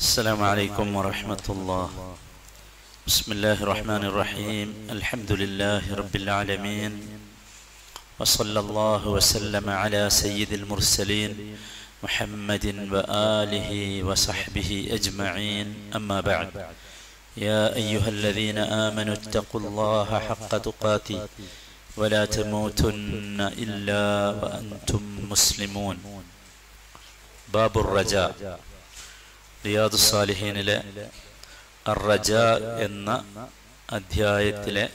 السلام عليكم ورحمة الله بسم الله الرحمن الرحيم الحمد لله رب العالمين وصلى الله وسلم على سيد المرسلين محمد وآله وصحبه أجمعين أما بعد يا أيها الذين آمنوا اتقوا الله حق تقاته ولا تموتن إلا وأنتم مسلمون باب الرجاء റിയാദു സാലിഹീനിലെ അറജ എന്ന അധ്യായത്തിലെ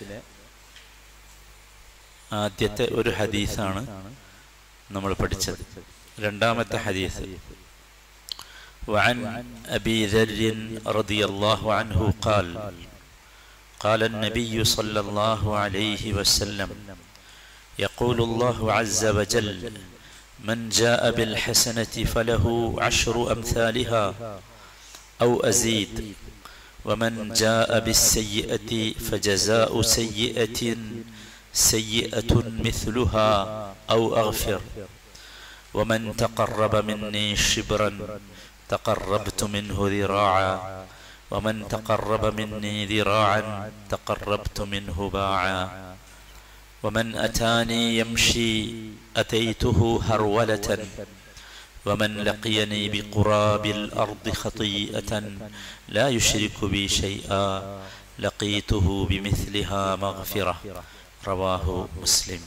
ആദ്യത്തെ ഒരു ഹദീസാണ് നമ്മൾ പഠിച്ചത് രണ്ടാമത്തെ ഹദീസ് وعن أبي ذر رضي الله عنه قال قال النبي صلى الله عليه وسلم يقول الله عز وجل من جاء بالحسنة فله عشر أمثالها أو أزيد ومن جاء بالسيئة فجزاء سيئة سيئة مثلها أو أغفر ومن تقرب مني شبرا تقربت منه ذراعا ومن تقرب مني ذراعا تقربت منه باعا ومن أتاني يمشي أتيته هرولة ومن لقيني بقراب الأرض خطيئة لا يشرك بي شيئا لقيته بمثلها مغفرة رواه مسلم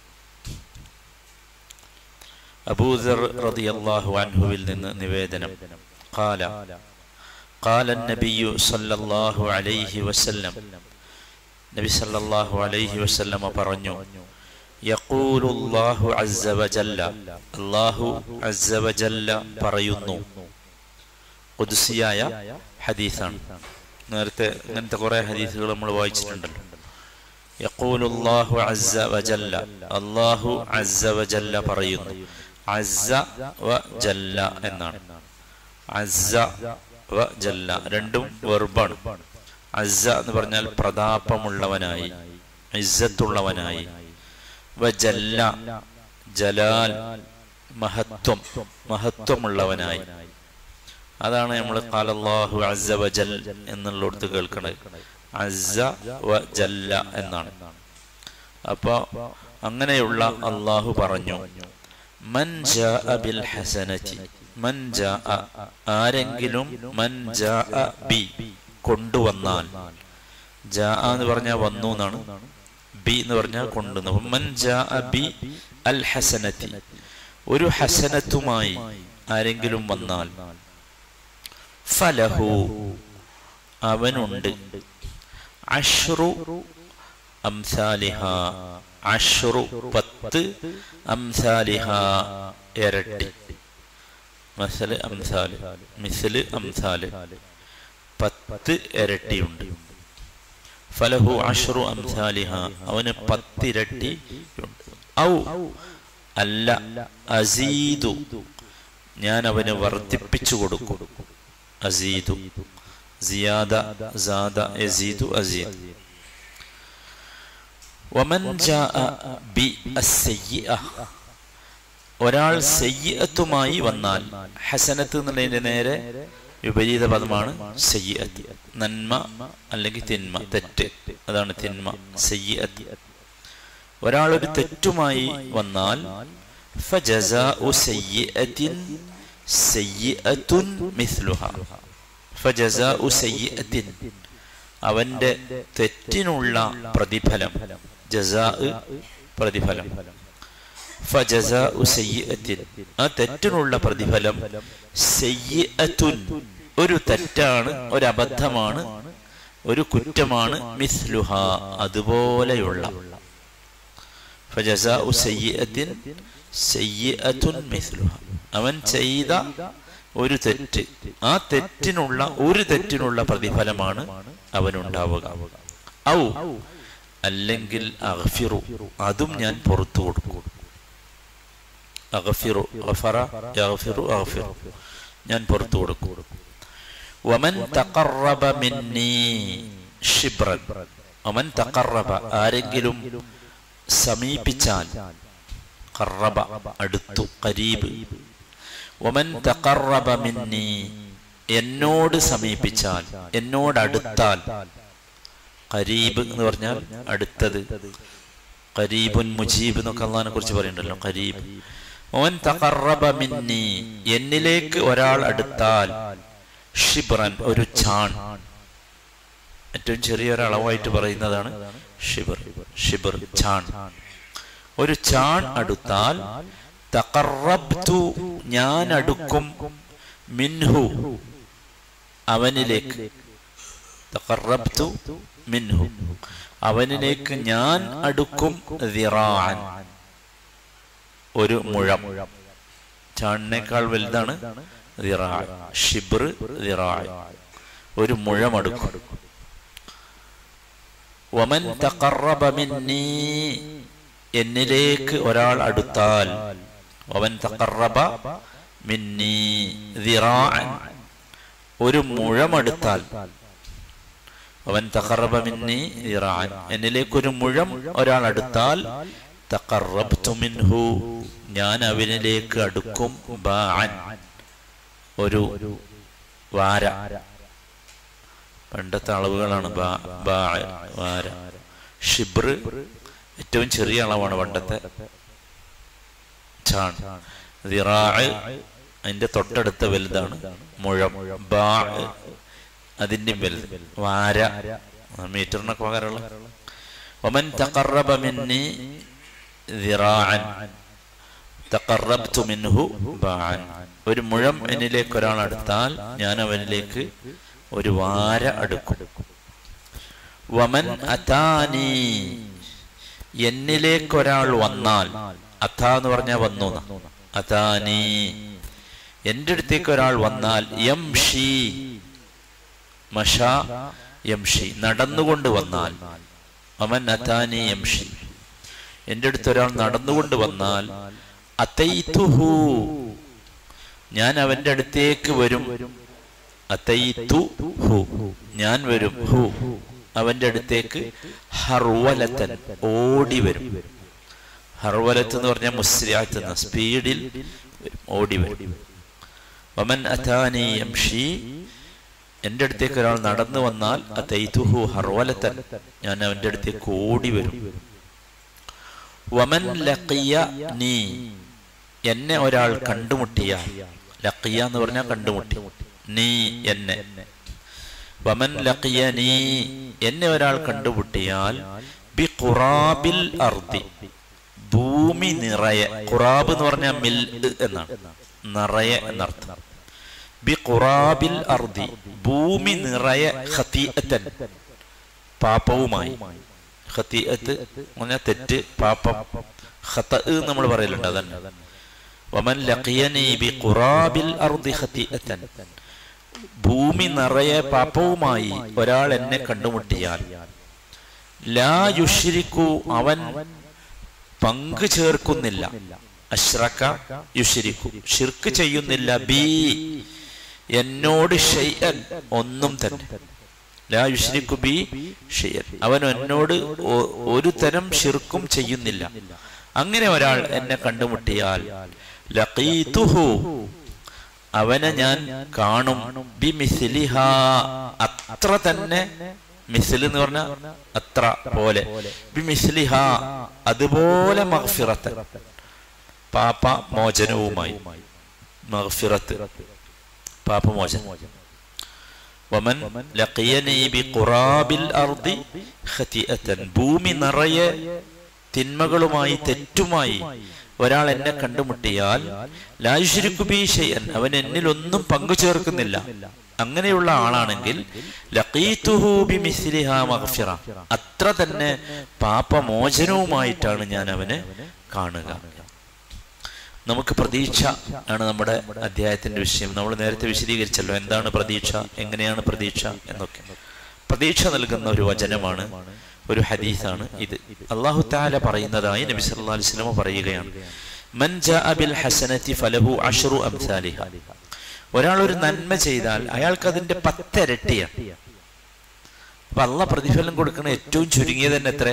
أبو ذر رضي الله عنه بالنبيدنا قال قال النبي صلى الله عليه وسلم നബി സല്ലല്ലാഹു അലൈഹി വസല്ലമ പറഞ്ഞു യഖൂലുല്ലാഹു അസ്സ വജല്ല അല്ലാഹു അസ്സ വജല്ല പറയുന്നു ഖുദ്സിയായ ഹദീസാണ് നേരത്തെ ഇങ്ങനത്തെ കുറെ ഹദീസുകൾ നമ്മൾ വായിച്ചിട്ടുണ്ടല്ലോ യഖൂലുല്ലാഹു അസ്സ വജല്ല അല്ലാഹു അസ്സ വജല്ല പറയുന്നു അസ്സ വ ജല്ല എന്നാണ് അസ്സ വ ജല്ല രണ്ടും വെർബാണ് അസ്സ എന്ന് പറഞ്ഞാൽ പ്രതാപമുള്ളവനായി ഇസ്സത്തുള്ളവനായി വജല്ല ജലാൽ മഹത്വം മഹത്വമുള്ളവനായി അതാണ് നമ്മൾ കാലല്ലാഹു അസ്സ വജൽ എന്നുള്ളിടത്ത് കേൾക്കുന്നത് അസ്സ വ ജല്ല എന്നാണ് അപ്പൊ അങ്ങനെയുള്ള അള്ളാഹു പറഞ്ഞു മൻ ബിൽ ഹസനതി മൻ ആരെങ്കിലും മൻ ബി കൊണ്ടുവന്നാൽ ജാ എന്ന് പറഞ്ഞാൽ വന്നു എന്നാണ് ബി എന്ന് പറഞ്ഞാൽ കൊണ്ടുവന്നു മൻ ബി അൽ ഹസനത്തി ഒരു ഹസനത്തുമായി ആരെങ്കിലും വന്നാൽ ഫലഹു അവനുണ്ട് അഷ്റു അംസാലിഹ അഷ്റു പത്ത് അംസാലിഹ ഇരട്ടി മസല് അംസാല് മിസല് അംസാല് പത്ത് ഇരട്ടിയുണ്ട് ഫലഹു അഷ്റു അംസാലിഹ അവന് പത്തിരട്ടി ഔ അല്ല അസീദു ഞാൻ അവന് വർദ്ധിപ്പിച്ചു കൊടുക്കും അസീദു സിയാദ സാദ യസീദു അസീദ് വമൻ ജാഅ ബി അസ്സയ്യിഅ ഒരാൾ സയ്യത്തുമായി വന്നാൽ ഹസനത്ത് എന്നുള്ളതിന്റെ നേരെ വിപരീത പദമാണ് സയ്യത്ത് നന്മ അല്ലെങ്കിൽ തിന്മ തെറ്റ് അതാണ് തിന്മ സയ്യത്ത് ഒരാൾ ഒരു തെറ്റുമായി വന്നാൽ അവന്റെ തെറ്റിനുള്ള പ്രതിഫലം ജസാ പ്രതിഫലം ആ തെറ്റിനുള്ള പ്രതിഫലം ഒരു തെറ്റാണ് ഒരു അബദ്ധമാണ് ഒരു കുറ്റമാണ് മിസ്ലുഹ അതുപോലെയുള്ള അവൻ ചെയ്ത ഒരു തെറ്റ് ആ തെറ്റിനുള്ള ഒരു തെറ്റിനുള്ള പ്രതിഫലമാണ് അവനുണ്ടാവുക ഔ അല്ലെങ്കിൽ അഗ്ഫിറു അതും ഞാൻ പുറത്തു കൊടുക്കും അഗ്ഫിറു ഗഫറ യഗ്ഫിറു അഗ്ഫിറു ഞാൻ പുറത്തു കൊടുക്കും വമൻ തഖറബ മിന്നി ഷിബ്രൻ വമൻ തഖറബ ആരെങ്കിലും സമീപിച്ചാൽ ഖറബ അടുത്തു ഖരീബ് വമൻ തഖറബ മിന്നി എന്നോട് സമീപിച്ചാൽ എന്നോട് അടുത്താൽ കരീബ് എന്ന് പറഞ്ഞാൽ അടുത്തത് കരീബുൻ മുജീബ് എന്നൊക്കെ അള്ളഹാനെ കുറിച്ച് പറയുന്നുണ്ടല്ലോ കരീബ് ഓൻ തഖറബ മിന്നി എന്നിലേക്ക് ഒരാൾ അടുത്താൽ ഷിബ്രൻ ഒരു ചാൺ ഏറ്റവും ചെറിയൊരു അളവായിട്ട് പറയുന്നതാണ് ഷിബർ ഷിബർ ചാൺ ഒരു ചാൺ അടുത്താൽ തഖറബ്തു ഞാൻ അടുക്കും മിൻഹു അവനിലേക്ക് തഖറബ്തു മിൻഹു അവനിലേക്ക് ഞാൻ അടുക്കും ദിറാൻ ഒരു മുഴം ചാണിനേക്കാൾ വലുതാണ് ദിറാ ഷിബ്ർ ദിറാ ഒരു മുഴം അടുക്കും വമൻ തഖറബ മിന്നി എന്നിലേക്ക് ഒരാൾ അടുത്താൽ വമൻ തഖറബ മിന്നി ദിറാൻ ഒരു മുഴം അടുത്താൽ അവൻ തഖറബ മിന്നി ദിറാൻ എന്നിലേക്ക് ഒരു മുഴം ഒരാൾ അടുത്താൽ തഖറബ്തു മിൻഹു ഞാൻ അവനിലേക്ക് അടുക്കും ബാഅൻ ഒരു വാര പണ്ടത്തെ അളവുകളാണ് ബാ- ബാ- വാര ഷിബ്ർ ഏറ്റവും ചെറിയ അളവാണ് പണ്ടത്തെ ചാൺ ദിറാ അതിന്റെ തൊട്ടടുത്ത വലുതാണ് മുഴം ബാ അതിന്റെ വലുത് വാര മീറ്ററിനൊക്കെ പകരമുള്ള ഒമൻ തഖറബ മിന്നി ദിറാഅൻ തഖറബ്തു മിൻഹു ബാഅൻ ഒരു മുഴം എന്നിലേക്ക് ഒരാൾ അടുത്താൽ ഞാൻ അവനിലേക്ക് ഒരു വാര അടുക്കും വമൻ അതാനി എന്നിലേക്ക് ഒരാൾ വന്നാൽ അഥ എന്ന് പറഞ്ഞാൽ വന്നു ന്നാ. അതാനി എന്റെ അടുത്തേക്ക് ഒരാൾ വന്നാൽ യംഷി മഷ യംഷി നടന്നുകൊണ്ട് വന്നാൽ അവൻ അതാനി യംഷി എന്റെ അടുത്ത് ഒരാൾ നടന്നുകൊണ്ട് വന്നാൽ അതൈതുഹു ഞാൻ അവന്റെ അടുത്തേക്ക് വരും അതൈതു ഹു ഞാൻ വരും ഹു അവന്റെ അടുത്തേക്ക് ഹർവലത്തൻ ഓടി വരും ഹർവലത്ത് എന്ന് പറഞ്ഞാൽ മുസ്രിയാത്ത് എന്ന സ്പീഡിൽ വരും, ഓടി വരും വമൻ അതാനി യംഷി എന്റെ അടുത്തേക്ക് ഒരാൾ നടന്നു വന്നാൽ അതൈതുഹു ഹർവലത്തൻ ഞാൻ അവന്റെ അടുത്തേക്ക് ഓടി വരും വമൻ ലഖിയ നീ എന്നെ ഒരാൾ കണ്ടുമുട്ടിയാൽ ലഖിയ എന്ന് പറഞ്ഞാൽ കണ്ടുമുട്ടി നീ എന്നെ വമൻ ലഖിയ നീ എന്നെ ഒരാൾ കണ്ടുമുട്ടിയാൽ ബി ഖുറാബിൽ അർദി ഭൂമി നിറയെ ഖുറാബ് എന്ന് പറഞ്ഞാൽ മിൽ എന്നാണ് നിറയെ എന്നർത്ഥം ബി ഖുറാബിൽ അർദി ഭൂമി നിറയെ ഖതീഅത്തൻ പാപവുമായി ഖതീഅത്ത് എന്ന് പറഞ്ഞാൽ തെറ്റ് പാപം ഖത നമ്മൾ പറയലുണ്ട് അതന്നെ വമൻ ലഖിയനി ബി ഖുറാബിൽ അർദി ഖതീഅത്തൻ ഭൂമി നിറയെ പാപവുമായി ഒരാൾ എന്നെ കണ്ടുമുട്ടിയാൽ ലാ യുഷിരിക്കു അവൻ പങ്കു ചേർക്കുന്നില്ല അഷ്റക്ക യുഷിരിക്കു ഷിർക്ക് ചെയ്യുന്നില്ല ബി എന്നോട് ഷെയ്യൻ ഒന്നും തന്നെ ലാ യുഷിരിക്കു ബി ഷെയ്യൻ അവൻ എന്നോട് ഒ- ഒരു തരം ഷിർക്കും ചെയ്യുന്നില്ല അങ്ങനെ ഒരാൾ എന്നെ കണ്ടുമുട്ടിയാൽ ലഖീതുഹു അവനെ ഞാൻ കാണും ബി മിസിലിഹ അത്ര തന്നെ മിസിൽ എന്ന് പറഞ്ഞ അത്ര പോലെ ബി മിസിലിഹ അതുപോലെ മഗ്ഫിറത്ത് പാപ മോചനവുമായി മഗ്ഫിറത്ത് പാപമോചനം വമൻ ലഖിയനി ബി ഖുറാബിൽ അർദി ഖതിഅതൻ ഭൂമി നിറയെ തിന്മകളുമായി തെറ്റുമായി ഒരാൾ എന്നെ കണ്ടുമുട്ടിയാൽ ലായുഷിരിക്കു ബി ഷൈഅൻ അവൻ എന്നിൽ ഒന്നും പങ്കു ചേർക്കുന്നില്ല അങ്ങനെയുള്ള ആളാണെങ്കിൽ ലഖീതുഹു ബിമിസ്ലിഹാ മഗ്ഫിറ അത്ര തന്നെ പാപമോചനവുമായിട്ടാണ് ഞാൻ അവനെ കാണുക നമുക്ക് പ്രതീക്ഷ ആണ് നമ്മുടെ അധ്യായത്തിന്റെ വിഷയം നമ്മൾ നേരത്തെ വിശദീകരിച്ചല്ലോ എന്താണ് പ്രതീക്ഷ എങ്ങനെയാണ് പ്രതീക്ഷ എന്നൊക്കെ പ്രതീക്ഷ നൽകുന്ന ഒരു വചനമാണ് ഒരു ഹദീസാണ് ഇത് അള്ളാഹു താല പറയുന്നതായി നബി സല്ലല്ലാഹു അലൈഹി വസല്ലം പറയുകയാണ് മൻ ജാഅ ബിൽ ഹസനതി ഫലഹു അഷ്റു അംസാലിഹ ഒരാൾ ഒരു നന്മ ചെയ്താൽ അയാൾക്ക് അതിന്റെ പത്തിരട്ടിയാണ് അപ്പൊ അള്ള പ്രതിഫലം കൊടുക്കുന്ന ഏറ്റവും ചുരുങ്ങിയത് തന്നെ എത്ര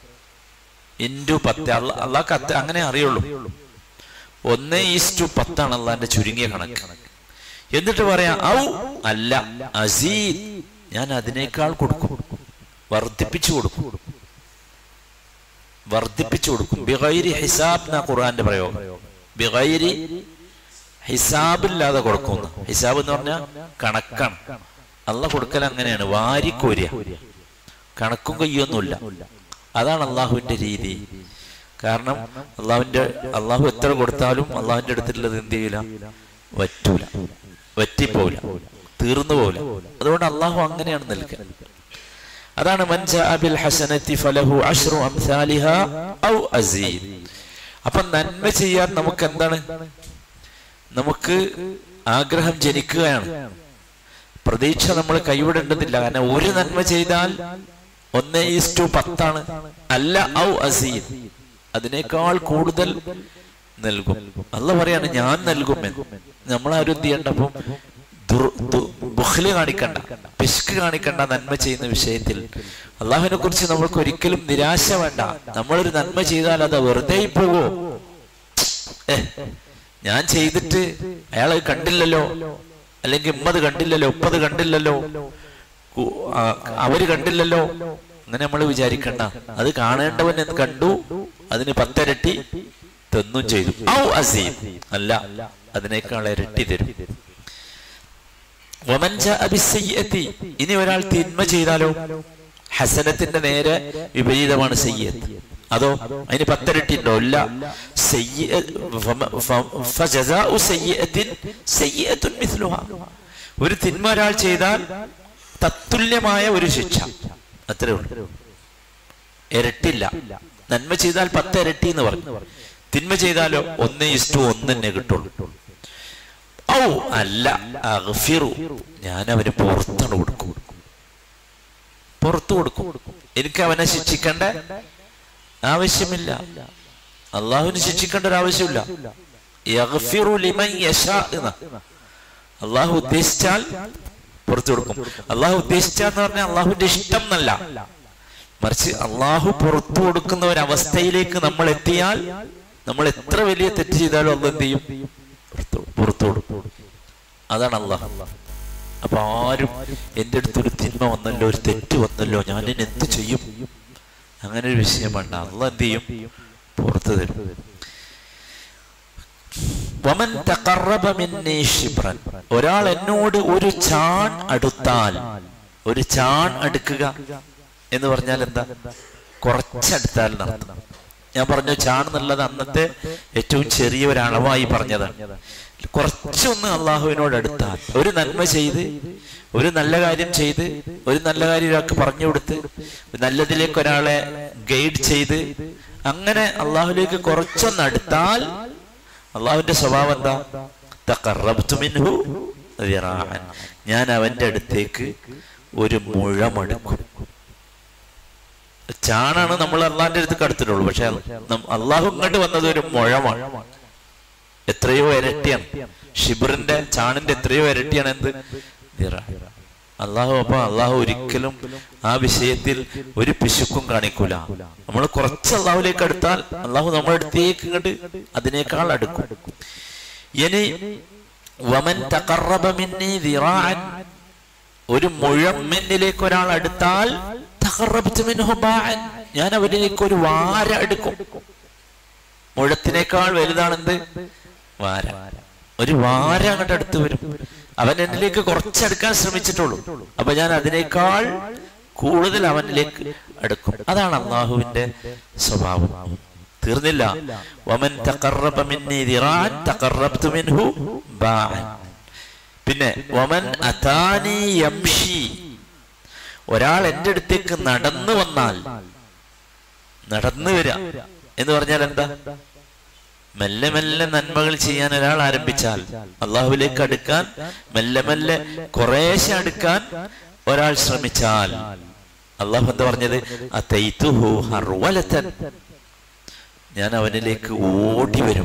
ഇൻറ്റു പത്ത് അള്ള അള്ളാഹ് അത്ത അങ്ങനെ അറിയുള്ളൂ ഒന്ന് ഈസ്റ്റു പത്താണ് അള്ളാന്റെ ചുരുങ്ങിയ കണക്ക് എന്നിട്ട് പറയാം ഔ അല്ല അസീദ് ഞാൻ അതിനേക്കാൾ കൊടുക്കും വർദ്ധിപ്പിച്ചു കൊടുക്കും വർദ്ധിപ്പിച്ചു കൊടുക്കും ബിഗൈരി ഹിസാബ് എന്ന ഖുർആന്റെ പ്രയോഗം ബിഗൈരി ഹിസാബില്ലാതെ കൊടുക്കുന്നു ഹിസാബ് എന്ന് പറഞ്ഞാൽ കണക്കാണ് അല്ല കൊടുക്കൽ അങ്ങനെയാണ് വാരിക്കോരിയ കണക്കും കയ്യൊന്നുമില്ല അതാണ് അള്ളാഹുവിന്റെ രീതി കാരണം അള്ളാഹുവിന്റെ അള്ളാഹു എത്ര കൊടുത്താലും അള്ളാഹുവിന്റെ അടുത്തുള്ളത് എന്ത് ചെയ്യില്ല വറ്റൂല വറ്റിപ്പോവില്ല തീർന്നു പോവില്ല അതുകൊണ്ട് അള്ളാഹു അങ്ങനെയാണ് നൽകുക അതാണ് മൻ ജാഅ ബിൽ ഹസനത്തി ഫലഹു അശ്റു അംസാലിഹാ ഔ അസീദ് അപ്പൊ നന്മ ചെയ്യാൻ നമുക്ക് എന്താണ് നമുക്ക് ആഗ്രഹം ജനിക്കുകയാണ് പ്രതീക്ഷ നമ്മൾ കൈവിടേണ്ടതില്ല കാരണം ഒരു നന്മ ചെയ്താൽ ഒന്ന് ഈസ് ടു പത്താണ് അല്ല ഔ അസീദ് അതിനേക്കാൾ കൂടുതൽ നൽകും അല്ല പറയാണ് ഞാൻ നൽകും എന്ന് നമ്മളാരും എന്ത് ചെയ്യണ്ടപ്പം ബുഖ്ല് കാണിക്കണ്ട പിശുക്ക് കാണിക്കണ്ട നന്മ ചെയ്യുന്ന വിഷയത്തിൽ അള്ളാഹുവിനെ കുറിച്ച് നമ്മൾക്ക് ഒരിക്കലും നിരാശ വേണ്ട നമ്മളൊരു നന്മ ചെയ്താൽ അത് വെറുതെ പോവോ ഏ ഞാൻ ചെയ്തിട്ട് അയാൾ കണ്ടില്ലല്ലോ അല്ലെങ്കിൽ ഉമ്മത് കണ്ടില്ലല്ലോ ഉപ്പത് കണ്ടില്ലല്ലോ കു- ആ, അവര് കണ്ടില്ലല്ലോ അങ്ങനെ നമ്മൾ വിചാരിക്കണ്ട അത് കാണേണ്ടവൻ എന്ന് കണ്ടു അതിന് പത്തിരട്ടി തന്നും ചെയ്തു ഔ അസീം അല്ല അതിനേക്കാൾ ഇരട്ടി തരും വമൻ ജാഅ ബിസ്സയ്യിഅത്തി. ഇനി ഒരാൾ തിന്മ ചെയ്താലോ ഹസനത്തിന്റെ നേരെ വിപരീതമാണ് സയ്യത്ത് അതോ അതിന് പത്തിരട്ടി ഉണ്ടോ ഇല്ല സയ്യിഅ- ഫമ- ഫ- ഫജസാഉ സയ്യിഅത്തിൻ സയ്യിഅത്തുൻ മിസ്ലുഹാ. ഒരു തിന്മ ഒരാൾ ചെയ്താൽ തത്തുല്യമായ ഒരു ശിക്ഷ അത്രേ ഉള്ളൂ ഇരട്ടില്ല നന്മ ചെയ്താൽ പത്ത് ഇരട്ടി എന്ന് പറഞ്ഞു തിന്മ ചെയ്താലോ ഒന്ന് ഇഷ്ടു ഒന്ന് തന്നെ കിട്ടുള്ളൂ ഔ അല്ല അഗ്ഫിറു ഞാൻ അവന് പുറത്താണ് കൊടുക്കും പുറത്തു കൊടുക്കും എനിക്ക് അവനെ ശിക്ഷിക്കേണ്ട ആവശ്യമില്ല അള്ളാഹുവിന് ശിക്ഷിക്കേണ്ട ഒരു ആവശ്യമില്ല യഗ്ഫിറു ലിമൻ യശാ എന്ന അള്ളാഹു ഉദ്ദേശിച്ചാൽ പുറത്തു കൊടുക്കും അള്ളാഹു ഉദ്ദേശിച്ചാന്ന് പറഞ്ഞാൽ അള്ളാഹുവിന്റെ ഇഷ്ടം എന്നല്ല മറിച്ച് അള്ളാഹു പുറത്തു കൊടുക്കുന്ന ഒരവസ്ഥയിലേക്ക് നമ്മൾ എത്തിയാൽ നമ്മൾ എത്ര വലിയ തെറ്റ് ചെയ്താലും അള്ള എന്ത് ചെയ്യും പുറത്തു- പുറത്തു കൊടുക്കും അതാണ് അള്ളാഹ് അപ്പൊ ആരും എന്റെ അടുത്തൊരു തിന്മ വന്നല്ലോ ഒരു തെറ്റ് വന്നല്ലോ ഞാൻ ഇനി എന്ത് ചെയ്യും അങ്ങനെ ഒരു വിഷയം വേണ്ട അള്ള എന്ത് ചെയ്യും പുറത്തു തരും വമൻ തഖറബ മിന്നി ശിബ്രൻ. ഒരാൾ എന്നോട് ഒരു ചാൺ അടുത്താൽ ഒരു ചാൺ അടുക്കുക എന്ന് പറഞ്ഞാൽ എന്താ കുറച്ചടുത്താൽ നടത്തും ഞാൻ പറഞ്ഞു ചാൺ എന്നുള്ളത് അന്നത്തെ ഏറ്റവും ചെറിയ ഒരു അളവായി പറഞ്ഞതാണ് കുറച്ചൊന്ന് അള്ളാഹുവിനോട് അടുത്താൽ ഒരു നന്മ ചെയ്ത് ഒരു നല്ല കാര്യം ചെയ്ത് ഒരു നല്ല കാര്യം ഒരാൾക്ക് പറഞ്ഞു കൊടുത്ത് നല്ലതിലേക്ക് ഒരാളെ ഗൈഡ് ചെയ്ത് അങ്ങനെ അള്ളാഹുലേക്ക് കുറച്ചൊന്ന് അടുത്താൽ അള്ളാഹുവിന്റെ സ്വഭാവം എന്താ തഖറബ്തു മിൻഹു ദിറാഅൻ. ഞാൻ അവന്റെ അടുത്തേക്ക് ഒരു മുഴമെടുക്കും ചാണാണ് നമ്മൾ അള്ളാഹിന്റെ അടുത്ത് അടുത്തിട്ടുള്ളൂ പക്ഷെ നം- അള്ളാഹു ഇങ്ങോട്ട് വന്നത് ഒരു മുഴമാണ് എത്രയോ ഇരട്ടിയാണ് ഷിബറിന്റെ ചാണിന്റെ എത്രയോ ഇരട്ടിയാണ് എന്ത് ദിറാഅൻ. അള്ളാഹു അപ്പൊ അള്ളാഹു ഒരിക്കലും ആ വിഷയത്തിൽ ഒരു പിശുക്കും കാണിക്കൂല നമ്മൾ കുറച്ച് അള്ളാഹുലേക്ക് അടുത്താൽ അള്ളാഹു നമ്മുടെ അടുത്തേക്ക് ഇങ്ങോട്ട് അതിനേക്കാൾ അടുക്കും ഇനി വമൻ തഖറബ മിന്നി ദിറാഅൻ ഒരു മുഴമ്മിന്നിലേക്ക് ഒരാൾ അടുത്താൽ തഖറബ്തു മിൻഹു ബാഅൻ. ഞാൻ അവരിലേക്ക് ഒരു വാര എടുക്കും മുഴത്തിനേക്കാൾ വലുതാണെന്ത് വാര ഒരു വാര അങ്ങോട്ട് അടുത്ത് വരും അവൻ എന്നിലേക്ക് കുറച്ചടുക്കാൻ ശ്രമിച്ചിട്ടുള്ളൂ അപ്പൊ ഞാൻ അതിനേക്കാൾ കൂടുതൽ അവനിലേക്ക് അടുക്കും അതാണ് അള്ളാഹുവിന്റെ സ്വഭാവം തീർന്നില്ല വമൻ തഖറബ മിന്നി ദിറാഅൻ തഖറബ്തു മിൻഹു ബാഅൻ പിന്നെ വമൻ അതാനി യംഷി ഒരാൾ എന്റെ അടുത്തേക്ക് നടന്നു വന്നാൽ നടന്നു വരിക എന്ന് പറഞ്ഞാൽ എന്താ മെല്ലെ മെല്ലെ നന്മകൾ ചെയ്യാൻ ഒരാൾ ആരംഭിച്ചാൽ അള്ളാഹുവിലേക്ക് അടുക്കാൻ മെല്ലെ മെല്ലെ കുറേശ്ശെ അടുക്കാൻ ഒരാൾ ശ്രമിച്ചാൽ അള്ളാഹു എന്താ പറഞ്ഞത് അതൈതുഹു ഹർവലതൻ ഞാൻ അവനിലേക്ക് ഓടി വരും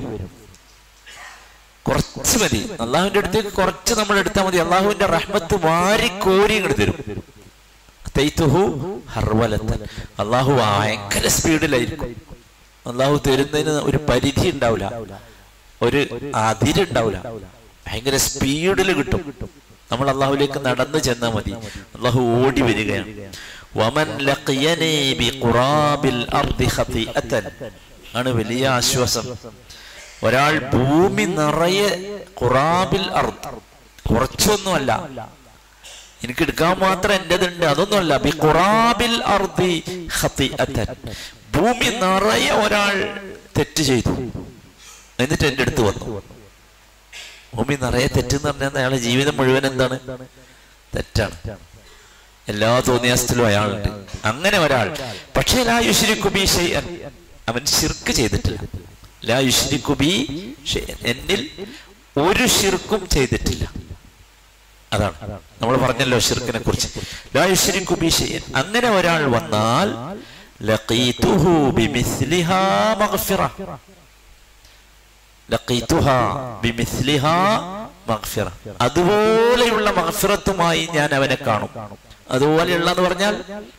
കുറച്ച് മതി അള്ളാഹുവിന്റെ അടുത്തേക്ക് കുറച്ച് നമ്മൾ എടുത്താൽ മതി അള്ളാഹുവിന്റെ റഹ്മത്ത് വാരി കോരി ഇങ്ങോട്ട് തരും തൈത്തുഹു ഹർവലത്തൻ അള്ളാഹു ഭയങ്കര സ്പീഡിലായിരിക്കും അള്ളാഹു തരുന്നതിന് ഒരു പരിധി ഉണ്ടാവില്ല ഒരു അതിരുണ്ടാവില്ല ഭയങ്കര സ്പീഡിൽ കിട്ടും നമ്മൾ അള്ളാഹുലേക്ക് നടന്നു ചെന്നാൽ മതി അള്ളാഹു ഓടി വരികയാണ് വമൻ ലഖിയനി ബിഖുറാബിൽ അർദി ഖതിഅതൻ ആണ് വലിയ ആശ്വാസം ഒരാൾ ഭൂമി നിറയെ ഖുറാബിൽ അർദ് കുറച്ചൊന്നുമല്ല എനിക്ക് എടുക്കാൻ മാത്രം എന്റേതുണ്ട് അതൊന്നുമല്ല ബി ഖുറാബിൽ അർദി ഖതിഅതൻ ഭൂമി നിറയെ ഒരാൾ തെറ്റ് ചെയ്തു എന്നിട്ട് എന്റെ അടുത്ത് വന്നു ഭൂമി നിറയെ തെറ്റെന്ന് പറഞ്ഞാൽ അയാളുടെ ജീവിതം മുഴുവൻ എന്താണ് തെറ്റാണ് എല്ലാ തോന്നിയാസത്തിലും അയാളുണ്ട് അങ്ങനെ ഒരാൾ പക്ഷേ ലാ യുശ്രിക്കുബി ഷൈഅൻ അവൻ ശിർക്ക് ചെയ്തിട്ടില്ല ലാ യുശ്രിക്കുബി ഷൈഅൻ എന്നിൽ ഒരു ശിർക്കും ചെയ്തിട്ടില്ല അതാണ് നമ്മൾ പറഞ്ഞല്ലോ ഷിർക്കിനെ കുറിച്ച് ലാ യുശ്രിക്കുബി ഷൈഅൻ അങ്ങനെ ഒരാൾ വന്നാൽ ലഖീതുഹു ബിമിസ്ലിഹാ മഗ്ഫിറ ലഖീതുഹാ ബിമിസ്ലിഹാ മഗ്ഫിറ അതുപോലെയുള്ള മഗ്ഫിറത്തുമായി ഞാൻ അവനെ കാണും അതുപോലെയുള്ള എന്ന് പറഞ്ഞാൽ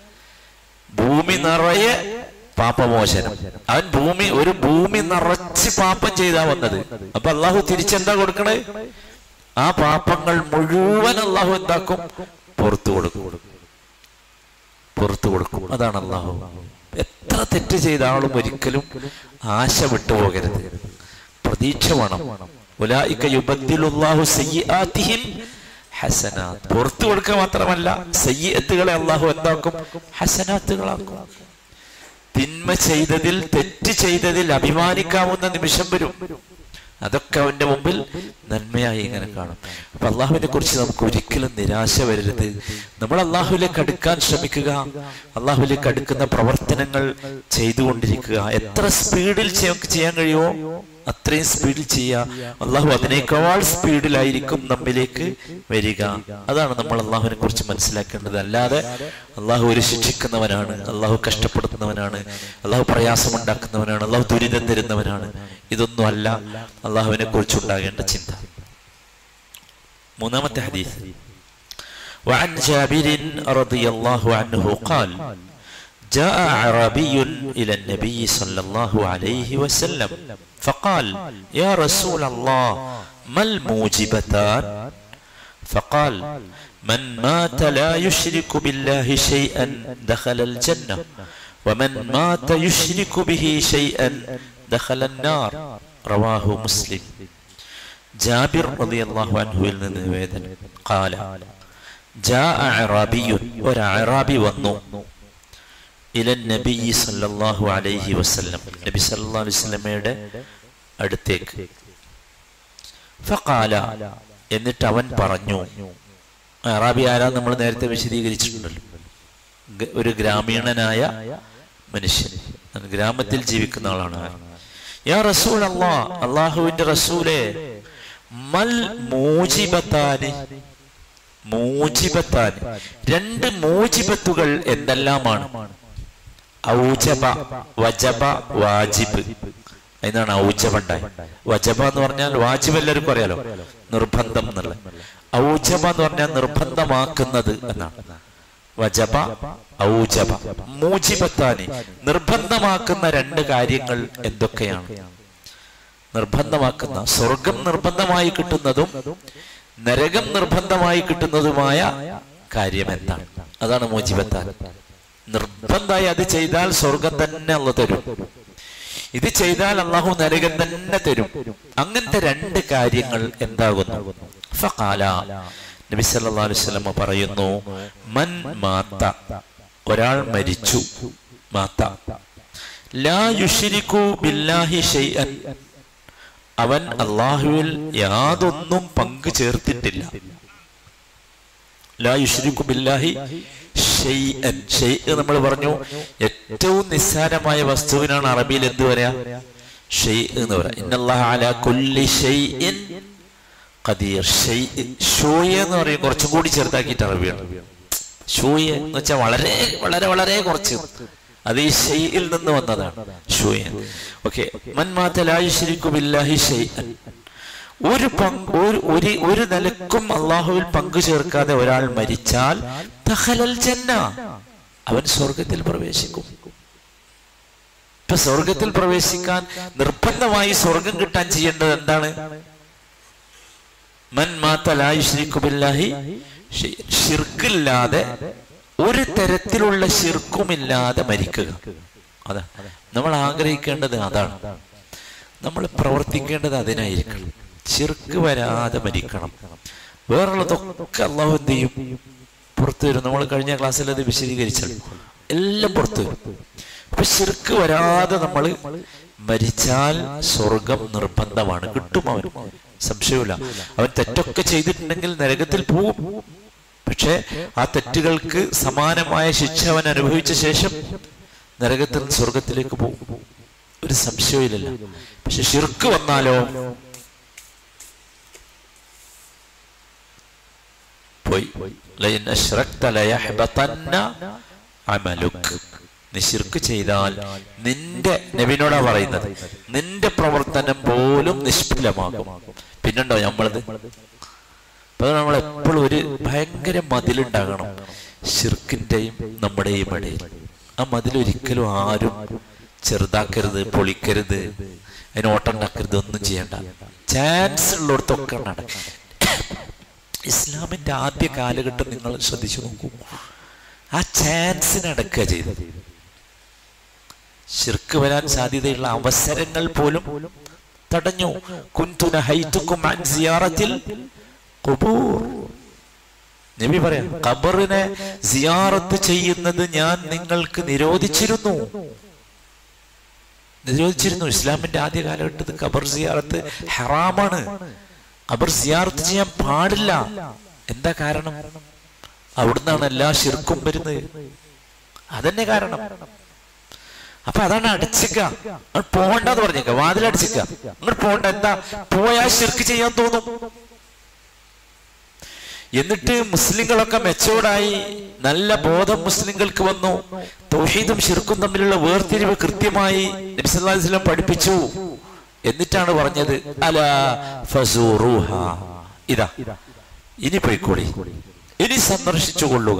ഭൂമി നിറയെ പാപമോചനം അവൻ ഭൂമി ഒരു ഭൂമി നിറച്ച് പാപം ചെയ്താ വന്നത് അപ്പൊ അള്ളാഹു തിരിച്ചെന്താ കൊടുക്കണേ ആ പാപങ്ങൾ മുഴുവൻ അള്ളാഹു എന്താക്കും പുറത്തു കൊടുക്കും പുറത്തു കൊടുക്കും അതാണ് അള്ളാഹു എത്ര തെറ്റ് ചെയ്ത ആളും ഒരിക്കലും ആശ വിട്ടുപോകരുത് പ്രതീക്ഷ വേണം ഉലായിക യുബദ്ദിലുല്ലാഹു സയ്യിആതിഹിം ഹസനാത്ത് പുറത്തു കൊടുക്കുക മാത്രമല്ല സയ്യത്തുകളെ അള്ളാഹു എന്താക്കും ഹസനാത്തുകളാക്കും തിന്മ ചെയ്തതിൽ തെറ്റ് ചെയ്തതിൽ അഭിമാനിക്കാവുന്ന നിമിഷം വരും അതൊക്കെ അവന്റെ മുമ്പിൽ നന്മയായി ഇങ്ങനെ കാണും അപ്പൊ അള്ളാഹുവിനെ കുറിച്ച് നമുക്ക് ഒരിക്കലും നിരാശ വരരുത് നമ്മൾ അള്ളാഹുവിലേക്ക് അടുക്കാൻ ശ്രമിക്കുക അള്ളാഹുവിലേക്ക് അടുക്കുന്ന പ്രവർത്തനങ്ങൾ ചെയ്തുകൊണ്ടിരിക്കുക എത്ര സ്പീഡിൽ നമുക്ക് ചെയ്യാൻ കഴിയുമോ അത്രയും സ്പീഡിൽ ചെയ്യുക അള്ളാഹു അതിനേക്കാൾ സ്പീഡിലായിരിക്കും നമ്മിലേക്ക് വരിക അതാണ് നമ്മൾ അള്ളാഹുവിനെ കുറിച്ച് മനസ്സിലാക്കേണ്ടത് അല്ലാതെ അള്ളാഹു ഒരു ശിക്ഷിക്കുന്നവനാണ് അള്ളാഹു കഷ്ടപ്പെടുത്തുന്നവനാണ് അള്ളാഹു പ്രയാസമുണ്ടാക്കുന്നവനാണ് അള്ളാഹു ദുരിതം തരുന്നവനാണ് ഇതൊന്നും അല്ല അള്ളാഹുവിനെ കുറിച്ചുണ്ടാകേണ്ട ചിന്ത മൂന്നാമത്തെ ഹദീസ് وعن جابر رضي الله عنه قال جاء أعرابي إلى النبي صلى الله عليه وسلم فقال يا رسول الله ما الموجبتان فقال من مات لا يشرك بالله شيئا دخل الجنة ومن مات يشرك به شيئا دخل النار رواه مسلم جابر رضي الله عنه النبي قال جاء أعرابي ورعرابي والنوم ഇല നബി സല്ലല്ലാഹു അലൈഹി വസല്ലം നബി സല്ലല്ലാഹു അലൈഹി വസല്ലമയുടെ അടുത്തേക്ക് ഫഖാല എന്നിട്ട് അവൻ പറഞ്ഞു അറാബി ആരാ നമ്മൾ നേരത്തെ വിശദീകരിച്ചിട്ടുണ്ടല്ലോ ഗ- ഒരു ഗ്രാമീണനായ മനുഷ്യൻ ഗ്രാമത്തിൽ ജീവിക്കുന്ന ആളാണ് അവൻ. യാ റസൂൽ അള്ളാ അള്ളാഹുവിന്റെ റസൂലെ മൽ മൂജിബത്താന് മൂജിബത്താന് രണ്ട് മൂജിബത്തുകൾ എന്തെല്ലാമാണ് ഔജബ വജബ വാജിബ് എന്നാണ് ഔജബ ഉണ്ടായി വജബ എന്ന് പറഞ്ഞാൽ വാജിബ് എല്ലാവർക്കും അറിയാലോ നിർബന്ധം എന്നുള്ള ഔജബ എന്ന് പറഞ്ഞാൽ നിർബന്ധമാക്കുന്നത് എന്നാണ് വജബ ഔജബ മൂജിബത്താനി നിർബന്ധമാക്കുന്ന രണ്ട് കാര്യങ്ങൾ എന്തൊക്കെയാണ് നിർബന്ധമാക്കുന്ന സ്വർഗം നിർബന്ധമായി കിട്ടുന്നതും നരകം നിർബന്ധമായി കിട്ടുന്നതുമായ കാര്യം എന്താണ് അതാണ് മോചിബത്താൻ നിർബന്ധമായി അത് ചെയ്താൽ സ്വർഗം തന്നെ അള്ള തരും ഇത് ചെയ്താൽ അള്ളാഹു നരകം തന്നെ തരും അങ്ങനത്തെ രണ്ട് കാര്യങ്ങൾ എന്താകുന്നു ഫഖാല നബി സല്ലല്ലാഹു അലൈഹി വസല്ലം പറയുന്നു മൻ മാത്ത ഒരാൾ മരിച്ചു മാത്ത ലാ യുശ്രികു ബില്ലാഹി ഷൈഅൻ അവൻ അള്ളാഹുവിൽ യാതൊന്നും പങ്കു ചേർത്തിട്ടില്ല ലാ യുശ്രിക്കു ബില്ലാഹി ഷൈഅൻ ഷൈഅ് നമ്മൾ പറഞ്ഞു ഏറ്റവും നിസ്സാരമായ വസ്തുവിനാണ് അറബിയിൽ എന്ത് പറയാ ഷെയ് എന്ന് പറയാം ഇന്നല്ലാഹ അലാ കുല്ലി ഷൈഇൻ ഖദീർ ഷെയ് ഷോയ എന്ന് പറയും കുറച്ചും കൂടി ചെറുതാക്കിയിട്ട് അറബിയാണ് ഷൂയ എന്ന് വെച്ചാൽ വളരെ വളരെ വളരെ കുറച്ച് അത് ഈ ഷെയ്യിൽ നിന്ന് വന്നതാണ് ഷൂയ ഓക്കെ ബില്ലാഹി ഷൈഅൻ ഒരു പങ്ക് ഒരു ഒരു ഒരു നിലക്കും അള്ളാഹുവിൽ പങ്കു ചേർക്കാതെ ഒരാൾ മരിച്ചാൽ ദഖലൽ ജന്ന അവൻ സ്വർഗത്തിൽ പ്രവേശിക്കും ഇപ്പൊ സ്വർഗത്തിൽ പ്രവേശിക്കാൻ നിർബന്ധമായി സ്വർഗം കിട്ടാൻ ചെയ്യേണ്ടത് എന്താണ് മൻ മാത്ത ലാ യുശ്രിക്കു ബില്ലാഹി ഷൈ- ഷിർക്കില്ലാതെ ഒരു തരത്തിലുള്ള ഷിർക്കുമില്ലാതെ മരിക്കുക അതാ നമ്മൾ ആഗ്രഹിക്കേണ്ടത് അതാണ് നമ്മൾ പ്രവർത്തിക്കേണ്ടത് അതിനായിരിക്കണം ഷിർക്ക് വരാതെ മരിക്കണം വേറുള്ളതൊക്കെ അള്ളാഹു എന്ത് ചെയ്യും പുറത്തു വരും നമ്മൾ കഴിഞ്ഞ ക്ലാസ്സിൽ അത് വിശദീകരിച്ചല്ലോ എല്ലാം പുറത്തു വരും അപ്പൊ ഷിർക്ക് വരാതെ നമ്മൾ മരിച്ചാൽ സ്വർഗം നിർബന്ധമാണ് കിട്ടും അവൻ സംശയമില്ല അവൻ തെറ്റൊക്കെ ചെയ്തിട്ടുണ്ടെങ്കിൽ നരകത്തിൽ പോവും പക്ഷേ ആ തെറ്റുകൾക്ക് സമാനമായ ശിക്ഷ അവൻ അനുഭവിച്ച ശേഷം നരകത്തിൽ നിന്ന് സ്വർഗത്തിലേക്ക് പോകും ഒരു സംശയമില്ലല്ലോ പക്ഷെ ഷിർക്ക് വന്നാലോ പോയി ലൈൻ അശ്റക്ത ലയഹ്ബതന്ന അമലുക് നീ ശിർക്ക് ചെയ്താൽ നിന്റെ നബിനോടാ പറയുന്നത് നിന്റെ പ്രവർത്തനം പോലും നിഷ്ഫലമാകും പിന്നുണ്ടോ നമ്മളത് അപ്പൊ നമ്മൾ എപ്പോഴും ഒരു ഭയങ്കര മതിലുണ്ടാകണം ഷിർക്കിന്റെയും നമ്മുടെയും ഇടയിൽ ആ മതിൽ ഒരിക്കലും ആരും ചെറുതാക്കരുത് പൊളിക്കരുത് അതിന് ഓട്ടം ഉണ്ടാക്കരുത് ഒന്നും ചെയ്യണ്ട ചാൻസ് ഉള്ളിടത്തൊക്കെ നടക്കും ഇസ്ലാമിന്റെ ആദ്യ കാലഘട്ടം നിങ്ങൾ ശ്രദ്ധിച്ചു നോക്കൂ ആ ചാൻസിന് അടക്കുക ചെയ്തത് ശിർക്ക് വരാൻ സാധ്യതയുള്ള അവസരങ്ങൾ പോലും തടഞ്ഞു കുന്തുന ഹൈത്തുക്കും അൻ സിയാറത്തിൽ ഖുബൂർ നബി പറയാം ഖബറിനെ സിയാറത്ത് ചെയ്യുന്നത് ഞാൻ നിങ്ങൾക്ക് നിരോധിച്ചിരുന്നു നിരോധിച്ചിരുന്നു ഇസ്ലാമിന്റെ ആദ്യ കാലഘട്ടത്തിൽ ഖബർ സിയാറത്ത് ഹറാമാണ് ഖബർ സിയാറത്ത് ചെയ്യാൻ പാടില്ല എന്താ കാരണം അവിടുന്നാണ് എല്ലാ ശിർക്കും വരുന്നത് അതന്നെ കാരണം അപ്പൊ അതാണ് അടച്ചിക്ക അങ്ങോട്ട് പോകണ്ടെന്ന് പറഞ്ഞേക്ക വാതിലടച്ചിക്ക അങ്ങോട്ട് പോകണ്ട എന്താ പോയാൽ ശിർക്ക് ചെയ്യാൻ തോന്നും എന്നിട്ട് മുസ്ലിങ്ങളൊക്കെ മെച്ചോർഡായി നല്ല ബോധം മുസ്ലിങ്ങൾക്ക് വന്നു തൗഹീദും ഷിർക്കും തമ്മിലുള്ള വേർതിരിവ് കൃത്യമായി നബി സല്ലല്ലാഹു അലൈഹി വസല്ലം പഠിപ്പിച്ചു എന്നിട്ടാണ് പറഞ്ഞത് അല ഫസൂറുഹ ഇതാ ഇനി പോയിക്കോളി ഇനി സന്ദർശിച്ചു കൊള്ളുക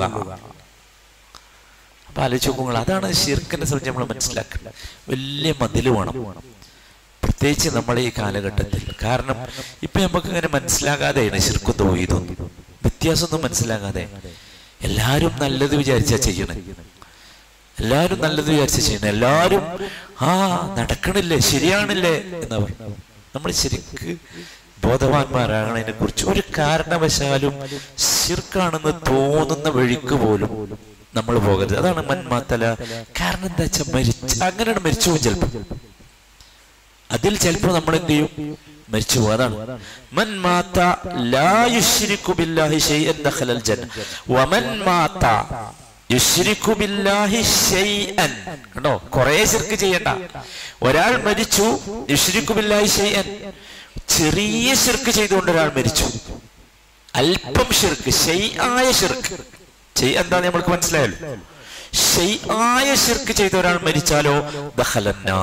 അപ്പൊ ആലോചിച്ച് നോക്കുമ്പോൾ അതാണ് ഷിർക്കിനെ സംബന്ധിച്ച് നമ്മൾ മനസ്സിലാക്കേണ്ടത് വലിയ മതില് വേണം പ്രത്യേകിച്ച് നമ്മളെ ഈ കാലഘട്ടത്തിൽ കാരണം ഇപ്പൊ നമുക്ക് ഇങ്ങനെ മനസ്സിലാകാതെയാണ് ശിർക്കും തോയിതും വ്യത്യാസമൊന്നും മനസ്സിലാകാതെ എല്ലാരും നല്ലത് വിചാരിച്ചാ ചെയ്യണേ എല്ലാരും നല്ലത് വിചാരിച്ച ചെയ്യണേ എല്ലാരും ആ നടക്കണില്ലേ ശരിയാണില്ലേ എന്നവർ നമ്മൾ ശരിക്ക് ബോധവാന്മാരാകണതിനെ കുറിച്ച് ഒരു കാരണവശാലും ശിർക്കാണെന്ന് തോന്നുന്ന വഴിക്ക് പോലും നമ്മൾ പോകരുത് അതാണ് മന്മാത്തല കാരണം എന്താ വെച്ചാൽ മരിച്ച അങ്ങനെയാണ് മരിച്ചു പോകും ചിലപ്പോൾ അതിൽ ചിലപ്പോൾ നമ്മൾ എന്ത് ചെയ്യും മരിച്ചു പോകും അതാണ് മൻ മാത്ത ലാ യുശ്രിക്കു ബില്ലാഹി ശൈഅൻ ദഖലൽ ജന്ന വമൻ മാത്ത യുശ്രിക്കു ബില്ലാഹി ശൈഅൻ കണ്ടോ കുറേ ശിർക്ക് ചെയ്യണ്ട ഒരാൾ മരിച്ചു യുശ്രിക്കു ബില്ലാഹി ശൈഅൻ ചെറിയ ശിർക്ക് ചെയ്തുകൊണ്ട് ഒരാൾ മരിച്ചു അല്പം ഷിർക്ക് ഷെയ്ആയ ഷിർക്ക് ഷെയ് എന്താ നമ്മൾക്ക് മനസ്സിലായല്ലോ ഷെയ്ആയ ഷിർക്ക് ചെയ്ത ഒരാൾ മരിച്ചാലോ ദഖലന്നാ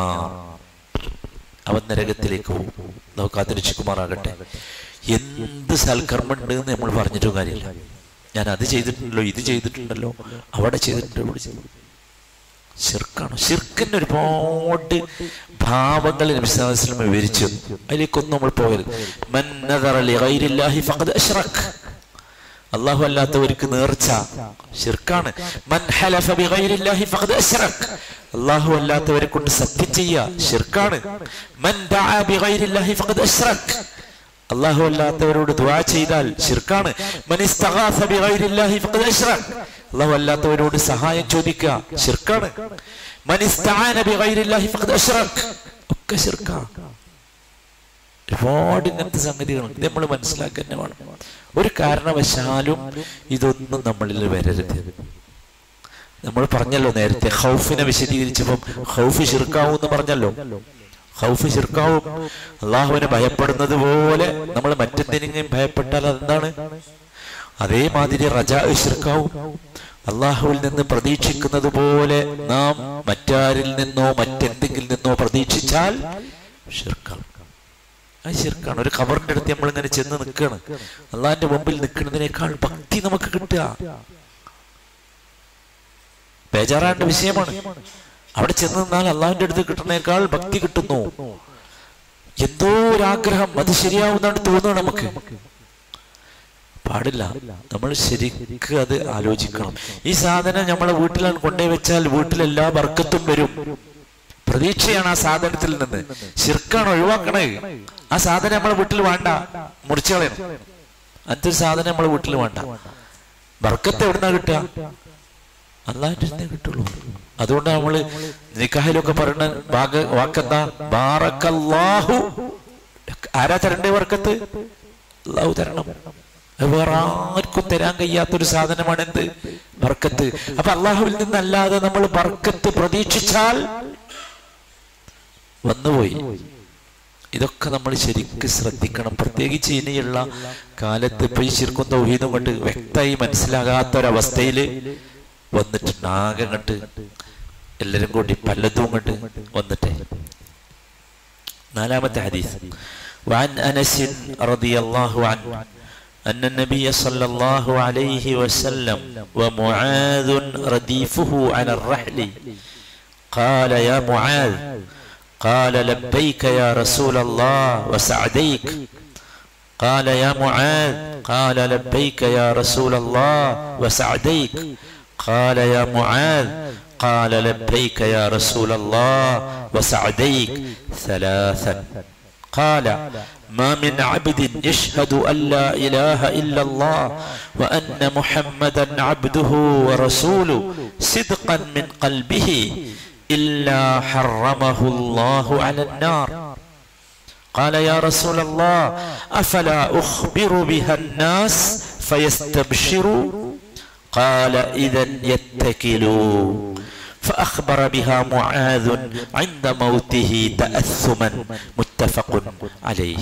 അവൻ നരകത്തിലേക്ക് പോകും നമുക്ക് കാത്തിരക്ഷിക്കുമാറാകട്ടെ എന്ത് സൽക്കർമ്മമുണ്ട് എന്ന് നമ്മൾ പറഞ്ഞിട്ടും കാര്യമില്ല ഞാൻ അത് ചെയ്തിട്ടുണ്ടല്ലോ ഇത് ചെയ്തിട്ടുണ്ടല്ലോ അവിടെ ചെയ്തിട്ടുണ്ടല്ലോ ഇവിടെ ചെയ്തിട്ടുണ്ടല്ലോ ഷിർക്കാണ് ഷിർക്കിന് ഒരുപാട് ഭാവങ്ങൾ നബി സല്ലല്ലാഹു അലൈഹി വസല്ലം വിവരിച്ചു അതിലേക്കൊന്നും നമ്മൾ പോകരുത് മൻ നദറ ലിഗൈരില്ലാഹി ഫഖദ് അശ്റക് അല്ലാഹു അല്ലാത്തവർക്ക് നേർച്ച ഷിർക്കാണ് മൻ ഹലഫ ബിഗൈരില്ലാഹി ഫഖദ് അശ്റക് അല്ലാഹു അല്ലാത്തവരെ കൊണ്ട് സത്യം ചെയ്യുക ഷിർക്കാണ് മൻ ദഅ ബിഗൈരില്ലാഹി ഫഖദ് അശ്റക് അള്ളാഹു അല്ലാത്തവരോട് ദുആ ചെയ്താൽ ഷിർക്കാണ് മൻ ഇസ്തഗാസ ബിഗൈരില്ലാഹി ഫഖദ് അശ്റക് അള്ളാഹു അല്ലാത്തവരോട് സഹായം ചോദിക്കുക ഷിർക്കാണ് മൻ ഇസ്തആന ബിഗൈരില്ലാഹി ഫഖദ് അശ്റക് ഒക്കെ ഷിർക്കാണ് ഒരുപാട് ഇങ്ങനത്തെ സംഗതികളുണ്ട് ഇത് നമ്മൾ മനസ്സിലാക്കുക തന്നെ വേണം ഒരു കാരണവശാലും ഇതൊന്നും നമ്മളിൽ വരരുത് നമ്മൾ പറഞ്ഞല്ലോ നേരത്തെ ഹൗഫിനെ വിശദീകരിച്ചപ്പം ഹൗഫ് ഷിർക്കാവും എന്ന് പറഞ്ഞല്ലോ ഹൗഫ് ഷിർക്കാവും അള്ളാഹുവിനെ ഭയപ്പെടുന്നത് പോലെ നമ്മൾ മറ്റെന്തിനെങ്കിലും ഭയപ്പെട്ടാൽ അതെന്താണ് അതേമാതിരി റജാ ഷിർക്കാവും അള്ളാഹുവിൽ നിന്ന് പ്രതീക്ഷിക്കുന്നത് പോലെ നാം മറ്റാരിൽ നിന്നോ മറ്റെന്തെങ്കിലും നിന്നോ പ്രതീക്ഷിച്ചാൽ ഷിർക്കാവും അത് ശരിക്കാണ് ഒരു ഖബറിന്റെ അടുത്ത് നമ്മൾ ഇങ്ങനെ ചെന്ന് നിൽക്കുകയാണ് അള്ളാഹിന്റെ മുമ്പിൽ നിൽക്കുന്നതിനേക്കാൾ ഭക്തി നമുക്ക് കിട്ടുക ബേജാറാണ്ട വിഷയമാണ് അവിടെ ചെന്ന് നിന്നാൽ അള്ളാഹിന്റെ അടുത്ത് കിട്ടുന്നതിനേക്കാൾ ഭക്തി കിട്ടുന്നു എന്തോ ഒരാഗ്രഹം അത് ശരിയാവുന്നാണ് തോന്നുന്നത് നമുക്ക് പാടില്ല നമ്മൾ ശരിക്കും അത് ആലോചിക്കണം ഈ സാധനം നമ്മളെ വീട്ടിലാണ് കൊണ്ടുപോയി വെച്ചാൽ വീട്ടിലെല്ലാ വർക്കത്തും വരും പ്രതീക്ഷയാണ് ആ സാധനത്തിൽ നിന്ന് ശിർക്കാണ് ഒഴിവാക്കണേ ആ സാധനം നമ്മളെ വീട്ടിൽ വേണ്ട മുറിച്ചു കളയണം അങ്ങനത്തെ ഒരു സാധനം നമ്മളെ വീട്ടിൽ വേണ്ട ബർക്കത്ത് എവിടുന്നാ കിട്ടുക അള്ളാഹിന്റെ കിട്ടുള്ളൂ അതുകൊണ്ട് നമ്മള് നിക്കാഹിലൊക്കെ പറയുന്ന ഭാഗ വാക്കെന്താ ബാറക്കല്ലാഹു ആരാ തരണ്ടേ വർക്കത്ത് അള്ളാഹു തരണം അത് വേറെ ആർക്കും തരാൻ കഴിയാത്തൊരു സാധനമാണ് എന്ത് ബർക്കത്ത് അപ്പൊ അള്ളാഹുവിൽ നിന്നല്ലാതെ നമ്മൾ ബർക്കത്ത് പ്രതീക്ഷിച്ചാൽ വന്നുപോയി ഇതൊക്കെ നമ്മൾ ശരിക്കും ശ്രദ്ധിക്കണം പ്രത്യേകിച്ച് ഇനിയുള്ള കാലത്ത് ഇപ്പൊ ഈ ശിർക്കും തൗഹീദും കൊണ്ട് വ്യക്തമായി മനസ്സിലാകാത്തൊരവസ്ഥയിൽ വന്നിട്ടുണ്ട് ആകെ കണ്ട് എല്ലാരും കൂടി പലതും കണ്ട് വന്നിട്ടേ നാലാമത്തെ ഹദീസ് وعن أنس رضي الله عنه أن النبي صلى الله عليه وسلم ومعاذ رديفه على الرحل قال يا معاذ قال لبيك يا رسول الله وسعديك قال يا معاذ قال لبيك يا رسول الله وسعديك قال يا معاذ قال لبيك يا رسول الله وسعديك ثلاثا قال ما من عبد يشهد أن لا إله إلا الله وأن محمدا عبده ورسوله صدقا من قلبه إلا حرمه الله على النار قال يا رسول الله أفلا أخبر بها الناس فيستبشروا قال إذا يتكلوا فأخبر بها معاذ عند موته تأثما متفق عليه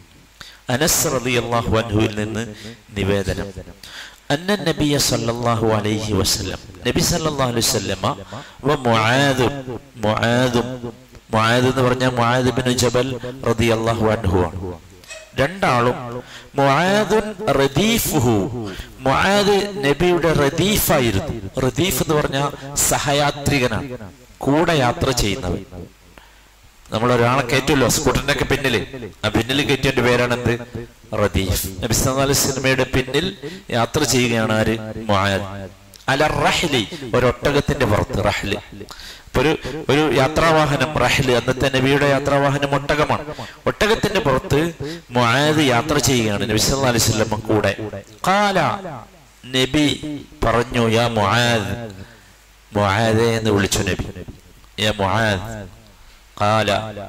അനസ് റളിയല്ലാഹു അൻഹുവിൽ നിന്ന് നിവേദനം അന്ന നബിയ സല്ലല്ലാഹു അലൈഹി വസല്ലം നബി സല്ലല്ലാഹു അലൈഹി വസല്ലമ വ മുആദ് മുആദും മുആദ് എന്ന് പറഞ്ഞാൽ മുആദ് ബിൻ ജബൽ റളിയല്ലാഹു അൻഹു ആണ് രണ്ടാളും മുആദുൻ റദീഫുഹു മുആദ് നബിയുടെ റദീഫായിരുന്നു റദീഫ് എന്ന് പറഞ്ഞാൽ സഹയാത്രികനാണ് കൂടെ യാത്ര ചെയ്യുന്നവൻ നമ്മൾ ഒരാളെ കയറ്റുമല്ലോ സ്കൂട്ടറിന്റെ ഒക്കെ പിന്നില് ആ പിന്നിൽ കയറ്റിയന്റെ പേരാണ് എന്ത് റദീഫ് നബി സല്ലല്ലാഹു അലൈഹി വസല്ലമയുടെ പിന്നിൽ യാത്ര ചെയ്യുകയാണ് ആര് മുആദ് അല റഹ്ലി ഒരു ഒട്ടകത്തിന്റെ പുറത്ത് റഹ്ല് ഇപ്പൊ ഒരു ഒരു യാത്രാവാഹനം റഹ്ല് അന്നത്തെ നബിയുടെ യാത്രാവാഹനം ഒട്ടകമാണ് ഒട്ടകത്തിന്റെ പുറത്ത് മുആദ് യാത്ര ചെയ്യുകയാണ് നബി സല്ലല്ലാഹു അലൈഹി വസല്ലമ കൂടെ ഖാല നബി പറഞ്ഞു യാ മുആദ് മുആദെ എന്ന് വിളിച്ചു നബി യാ മുആദ് قال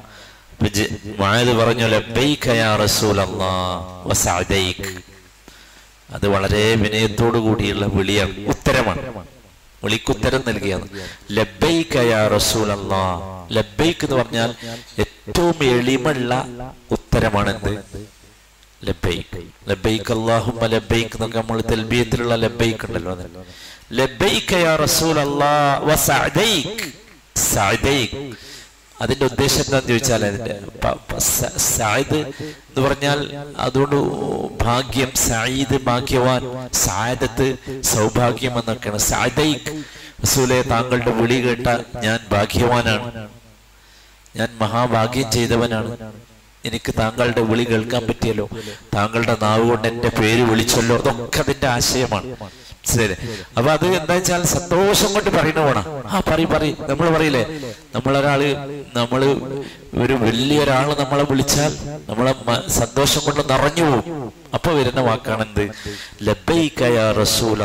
മുആദ് പറഞ്ഞു ലബ്ബൈക യാ റസൂലല്ലാഹ് വസഅദൈക അത് വളരെ വിനയത്തോടു കൂടിയുള്ള വിളിയാണ് ഉത്തരമാണ് വിളിക്കുത്തരം നൽകിയാണ് ലബ്ബൈക യാ റസൂലല്ലാഹ് ലബ്ബൈക്ക് എന്ന് പറഞ്ഞാൽ ഏറ്റവും എളിമുള്ള ഉത്തരമാണ് എന്ത് ലബ്ബൈക്ക് ലബ്ബൈക്ക് അല്ലാഹുമ്മ ലബ്ബൈക്ക് എന്നൊക്കെ നമ്മൾ തൽബിയത്തിലുള്ള ലബ്ബൈക്ക് ഉണ്ടല്ലോ അത് ലബ്ബൈക യാ റസൂലല്ലാഹ് വസഅദൈക സഅദൈക അതിന്റെ ഉദ്ദേശം എന്താന്ന് ചോദിച്ചാൽ അതിന്റെ സായിദ് എന്ന് പറഞ്ഞാൽ അതുകൊണ്ട് ഭാഗ്യം സായിദ് ഭാഗ്യവാൻ സായദത്ത് സൗഭാഗ്യം എന്നൊക്കെയാണ് സാദൈക് റസൂലെ താങ്കളുടെ വിളി കേട്ട ഞാൻ ഭാഗ്യവാനാണ് ഞാൻ മഹാഭാഗ്യം ചെയ്തവനാണ് എനിക്ക് താങ്കളുടെ വിളി കേൾക്കാൻ പറ്റിയല്ലോ താങ്കളുടെ നാവ് കൊണ്ട് എന്റെ പേര് വിളിച്ചല്ലോ അതൊക്കെ അതിന്റെ ആശയമാണ് ശരി അപ്പൊ അത് എന്താ വെച്ചാൽ സന്തോഷം കൊണ്ട് പറയുന്ന പോണം ആ പറയും പറയും നമ്മൾ പറയില്ലേ നമ്മളൊരാള് നമ്മള് ഒരു വലിയൊരാള് നമ്മളെ വിളിച്ചാൽ നമ്മളെ സന്തോഷം കൊണ്ട് നിറഞ്ഞു പോകും അപ്പൊ വരുന്ന വാക്കാണ് എന്ത് ലബൈക്കയ റസൂൽ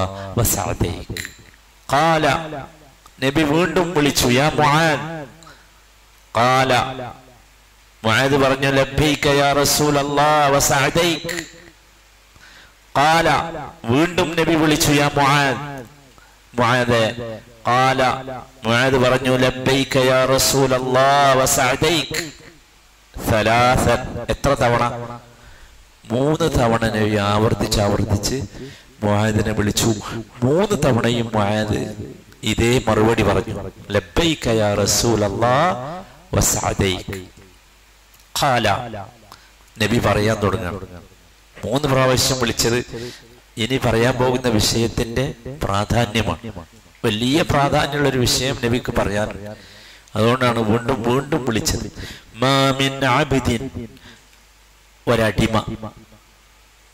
കാല നബി വീണ്ടും വിളിച്ചു യാ മുആൻ കാല മുആദ് പറഞ്ഞു ലബൈക്കയ റസൂൽ വസഅദൈക് قال വീണ്ടും നബി വിളിച്ചു യാ മുആദ് മുആദ് قال മുആദ് പറഞ്ഞു ലബ്ബൈക യാ റസൂലല്ലാഹ് വസഅദൈക ثلاثا എത്ര തവണ മൂന്ന് തവണ നബി ആവർത്തിച്ച് ആവർത്തിച്ച് മുആദിനെ വിളിച്ചു മൂന്ന് തവണയും മുആദ് ഇതേ മറുപടി പറഞ്ഞു ലബ്ബൈക യാ റസൂലല്ലാഹ് വസഅദൈക ഖാല നബി പറയാൻ തുടങ്ങുകയാണ് മൂന്ന് പ്രാവശ്യം വിളിച്ചത് ഇനി പറയാൻ പോകുന്ന വിഷയത്തിന്റെ പ്രാധാന്യമാണ് വലിയ പ്രാധാന്യമുള്ള ഒരു വിഷയം നബിക്ക് പറയാൻ അതുകൊണ്ടാണ് വീണ്ടും വീണ്ടും വിളിച്ചത് മാമിൻ ആബിദിൻ ഒരടിമ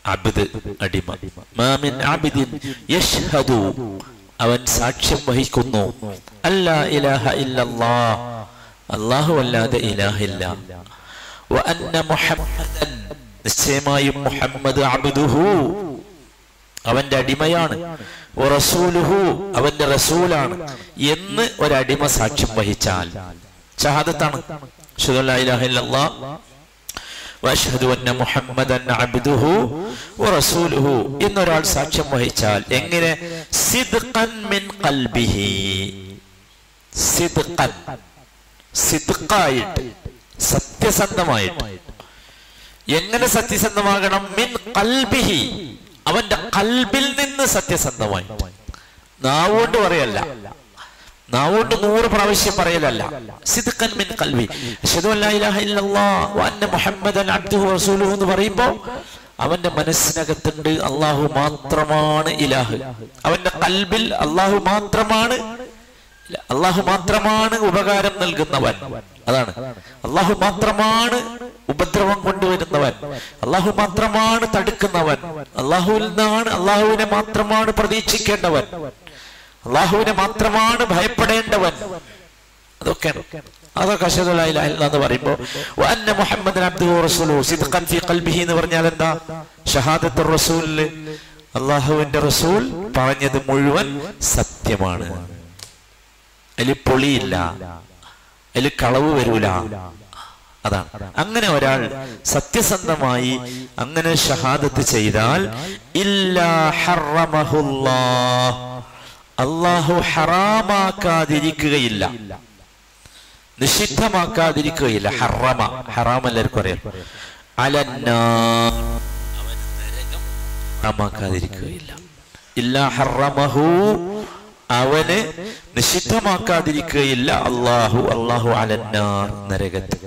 അബ്ദ് അടിമ മാ മിൻ അബ്ദിൻ യശ്ഹദു അവൻ സാക്ഷ്യം വഹിക്കുന്നു അല്ലാ ഇലാഹ ഇല്ലല്ലാഹ് അല്ലാഹു അല്ലാതെ ഇലാഹില്ല വ അന്ന മുഹമ്മദൻ നിശ്ചയമായും മുഹമ്മദ് അബ്ദുഹു അവന്റെ അടിമയാണ് വ റസൂലുഹു അവന്റെ റസൂലാണ് എന്ന് ഒരടിമ സാക്ഷ്യം വഹിച്ചാൽ ഷഹാദത്താണ് അഷ്ഹദു അല്ലാ ഇലാഹ ഇല്ലല്ലാഹ് വഅഷ്ഹദു അന്ന മുഹമ്മദൻ അബ്ദുഹു വറസൂലുഹു എന്നൊരാൾ സാക്ഷ്യം വഹിച്ചാൽ എങ്ങനെ സിദ്ഖൻ മിൻ ഖൽബിഹി സിദ്ഖൻ സിദ്ഖായിട്ട് സത്യസന്ധമായിട്ട് എങ്ങനെ സത്യസന്ധമാകണം മിൻ ഖൽബിഹി അവന്റെ കൽബിൽ നിന്ന് സത്യസന്ധമായി നാവുകൊണ്ട് പറയല്ല നാവുകൊണ്ട് നൂറ് പ്രാവശ്യം പറയലല്ല സിദ്ഖൻ മിൻ ഖൽബി അഷ്ഹദു അല്ലാ ഇലാഹ ഇല്ലല്ലാഹ് വ അന്ന മുഹമ്മദൻ അബ്ദുഹു റസൂലുഹു എന്ന് പറയുമ്പോൾ അവന്റെ മനസ്സിനകത്തുണ്ട് അള്ളാഹു മാത്രമാണ് ഇലാഹ് അവന്റെ കൽബിൽ അള്ളാഹു മാത്രമാണ് അള്ളാഹു മാത്രമാണ് ഉപകാരം നൽകുന്നവൻ അതാണ് അള്ളാഹു മാത്രമാണ് ഉപദ്രവം കൊണ്ടുവരുന്നവൻ അള്ളാഹു മാത്രമാണ് തടുക്കുന്നവൻ അള്ളാഹുവിൽ നിന്നാണ് അള്ളാഹുവിനെ മാത്രമാണ് പ്രതീക്ഷിക്കേണ്ടവൻ അള്ളാഹുവിനെ മാത്രമാണ് ഭയപ്പെടേണ്ടവൻ അതൊക്കെയാണ് അതൊക്കെ അഷ്ഹദു അല്ലാ ഇലാഹ ഇല്ലല്ലാഹ് എന്ന് പറയുമ്പോൾ വഅന്ന മുഹമ്മദൻ അബ്ദുഹു റസൂലുഹു സിദ്ഖൻ ഫീ ഖൽബിഹി എന്ന് പറഞ്ഞാൽ എന്താ ഷഹാദത്തു റസൂലിൽ അള്ളാഹുവിന്റെ റസൂൽ പറഞ്ഞത് മുഴുവൻ സത്യമാണ് അതിൽ പൊളിയില്ല അതിൽ കളവ് വരൂല അതാണ് അങ്ങനെ ഒരാൾ സത്യസന്ധമായി അങ്ങനെ ഷഹാദത്ത് ചെയ്താൽ ഇല്ലാ ഹറമഹുല്ലാഹ് അള്ളാഹു ഹറാമാക്കാതിരിക്കുകയില്ല നിഷിദ്ധമാക്കാതിരിക്കുകയില്ല ഹറമ ഹറാം എല്ലാവർക്കും അറിയാം അലന്നാർ അവൻ നരകം ഹറാമാക്കാതിരിക്കുകയില്ല ഇല്ല ഹറമഹു അവന് നിഷിദ്ധമാക്കാതിരിക്കുകയില്ല അള്ളാഹു അള്ളാഹു അലന്നാർ നരകത്ത്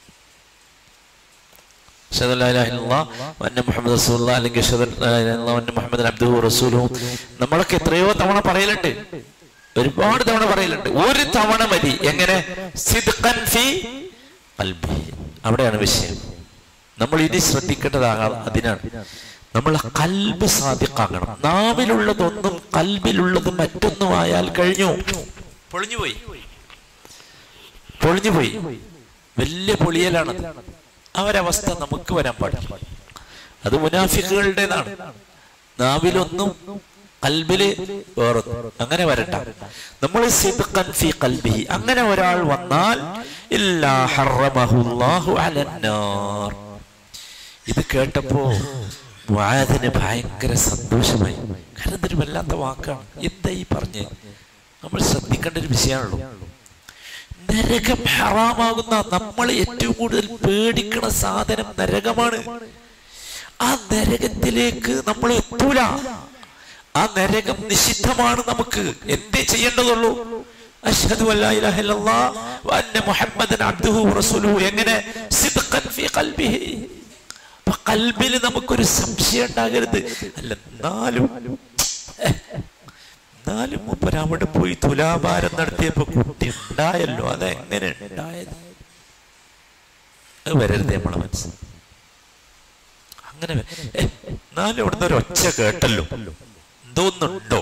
അഷ്ഹദു അല്ലാ ഇലാഹ ഇല്ലല്ലാഹ് വഅന്ന മുഹമ്മദ് റസൂലുള്ളാഹ് അല്ലെങ്കിൽ അഷ്ഹദു അല്ലാ ഇലാഹ ഇല്ലല്ലാഹ് വഅന്ന മുഹമ്മദൻ അബ്ദുഹു റസൂലുഹു നമ്മളൊക്കെ എത്രയോ തവണ പറയലുണ്ട് ഒരുപാട് തവണ പറയലുണ്ട് ഒരു തവണ മതി എങ്ങനെ സിദ്ഖൻ ഫീ ഖൽബി അവിടെയാണ് വിഷയം നമ്മൾ ഇനി ശ്രദ്ധിക്കേണ്ടതാകാം അതിനാണ് നമ്മൾ കൽബ് സാധിക്കാകണം നാവിലുള്ളതൊന്നും കൽബിലുള്ളത് മറ്റൊന്നും ആയാൽ കഴിഞ്ഞു പൊളിഞ്ഞുപോയി പൊളിഞ്ഞുപോയി വലിയ പൊളിയലാണ് അവരവസ്ഥ നമുക്ക് വരാൻ പാടില്ല അത് മുനാഫിക്കുകളുടേതാണ് നാവിലൊന്നും കൽബില് വേറെ അങ്ങനെ വരണ്ട നമ്മൾ സിദ്ഖൻ ഫീ ഖൽബിഹി അങ്ങനെ ഒരാൾ വന്നാൽ ഇല്ലാ ഹറമഹുല്ലാഹു അലന്നാർ ഇത് കേട്ടപ്പോ മുആദിന് ഭയങ്കര സന്തോഷമായി കാരണം ഇതൊരു വല്ലാത്ത വാക്കാണ് എന്താ ഈ പറഞ്ഞ് നമ്മൾ ശ്രദ്ധിക്കേണ്ട ഒരു വിഷയമാണല്ലോ നരകം ഹറാമാകുന്ന നമ്മൾ ഏറ്റവും കൂടുതൽ പേടിക്കണ സാധനം നരകമാണ് ആ നരകത്തിലേക്ക് നമ്മൾ എത്തൂല ആ നരകം നിഷിദ്ധമാണ് നമുക്ക് എന്തേ ചെയ്യേണ്ടതുള്ളൂ അഷ്ഹദു അല്ലാ ഇലാഹ ഇല്ലല്ലാഹ് വ അന്ന മുഹമ്മദൻ അബ്ദുഹു റസൂലുഹു എങ്ങനെ സിദ്ഖൻ ഫീ ഖൽബിഹി അപ്പൊ കൽബിൽ നമുക്കൊരു സംശയം ഉണ്ടാകരുത് അല്ല എന്നാലും ഏ, എന്നാലും മൂപ്പര് അവിടെ പോയി തുലാഭാരം നടത്തിയപ്പോ കുട്ടി ഉണ്ടായല്ലോ അതെങ്ങനെ ഉണ്ടായത് അത് വരരുത് നമ്മളെ മനസ്സ് അങ്ങനെ വര- ഏ, എന്നാലും ഇവിടുന്ന് ഒരു ഒച്ച കേട്ടല്ലോ എന്തോന്നുണ്ടോ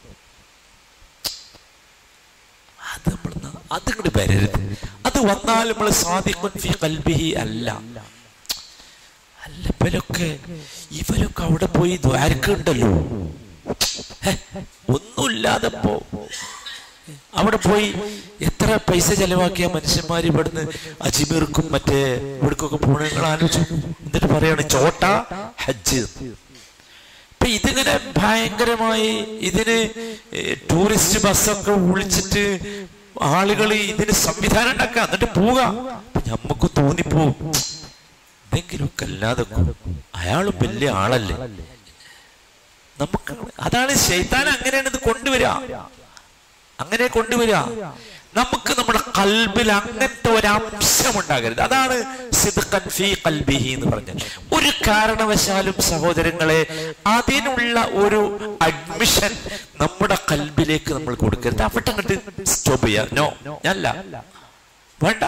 അത് നമ്മൾ അത് ഇങ്ങോട്ട് വരരുത് അത് വന്നാൽ നമ്മൾ സാധിക്കും ഫി ഖൽബിഹി അല്ല അല്ല ഇവരൊക്കെ ഇവരൊക്കെ അവിടെ പോയി ദ്വാരക്കുണ്ടല്ലോ ഹെ, ഒന്നുമില്ലാതെ പോ അവിടെ പോയി എത്ര പൈസ ചെലവാക്കിയ മനുഷ്യന്മാർ ഇവിടുന്ന് അജ്മീർക്കും മറ്റേ ഇവിടേക്കൊക്കെ പോണ നിങ്ങൾ ആലോചിച്ചു എന്നിട്ട് പറയാണ് ചോട്ട ഹജ്ജ് ഇപ്പൊ ഇതിങ്ങനെ ഭയങ്കരമായി ഇതിന് ടൂറിസ്റ്റ് ബസ്സൊക്കെ വിളിച്ചിട്ട് ആളുകൾ ഇതിന് സംവിധാനം ഉണ്ടാക്കുക എന്നിട്ട് പോവുക നമുക്ക് തോന്നിപ്പോവും എന്തെങ്കിലുമൊക്കെ അല്ലാതെ അയാളും വലിയ ആളല്ലേ നമുക്ക് അതാണ് ശൈത്താൻ അങ്ങനെയാണ് ഇത് കൊണ്ടുവരിക അങ്ങനെ കൊണ്ടുവരിക നമുക്ക് നമ്മുടെ കൽബിൽ അങ്ങനത്തെ ഒരു അംശം ഉണ്ടാകരുത് അതാണ് സിദ്ഖൻ ഫീ ഖൽബിഹി എന്ന് പറഞ്ഞത് ഒരു കാരണവശാലും സഹോദരങ്ങളെ അതിനുള്ള ഒരു അഡ്മിഷൻ നമ്മുടെ കൽബിലേക്ക് നമ്മൾ കൊടുക്കരുത് അവിടെ അങ്ങോട്ട് സ്റ്റോപ്പ് ചെയ്യാം നോ ഞാനല്ല വേണ്ട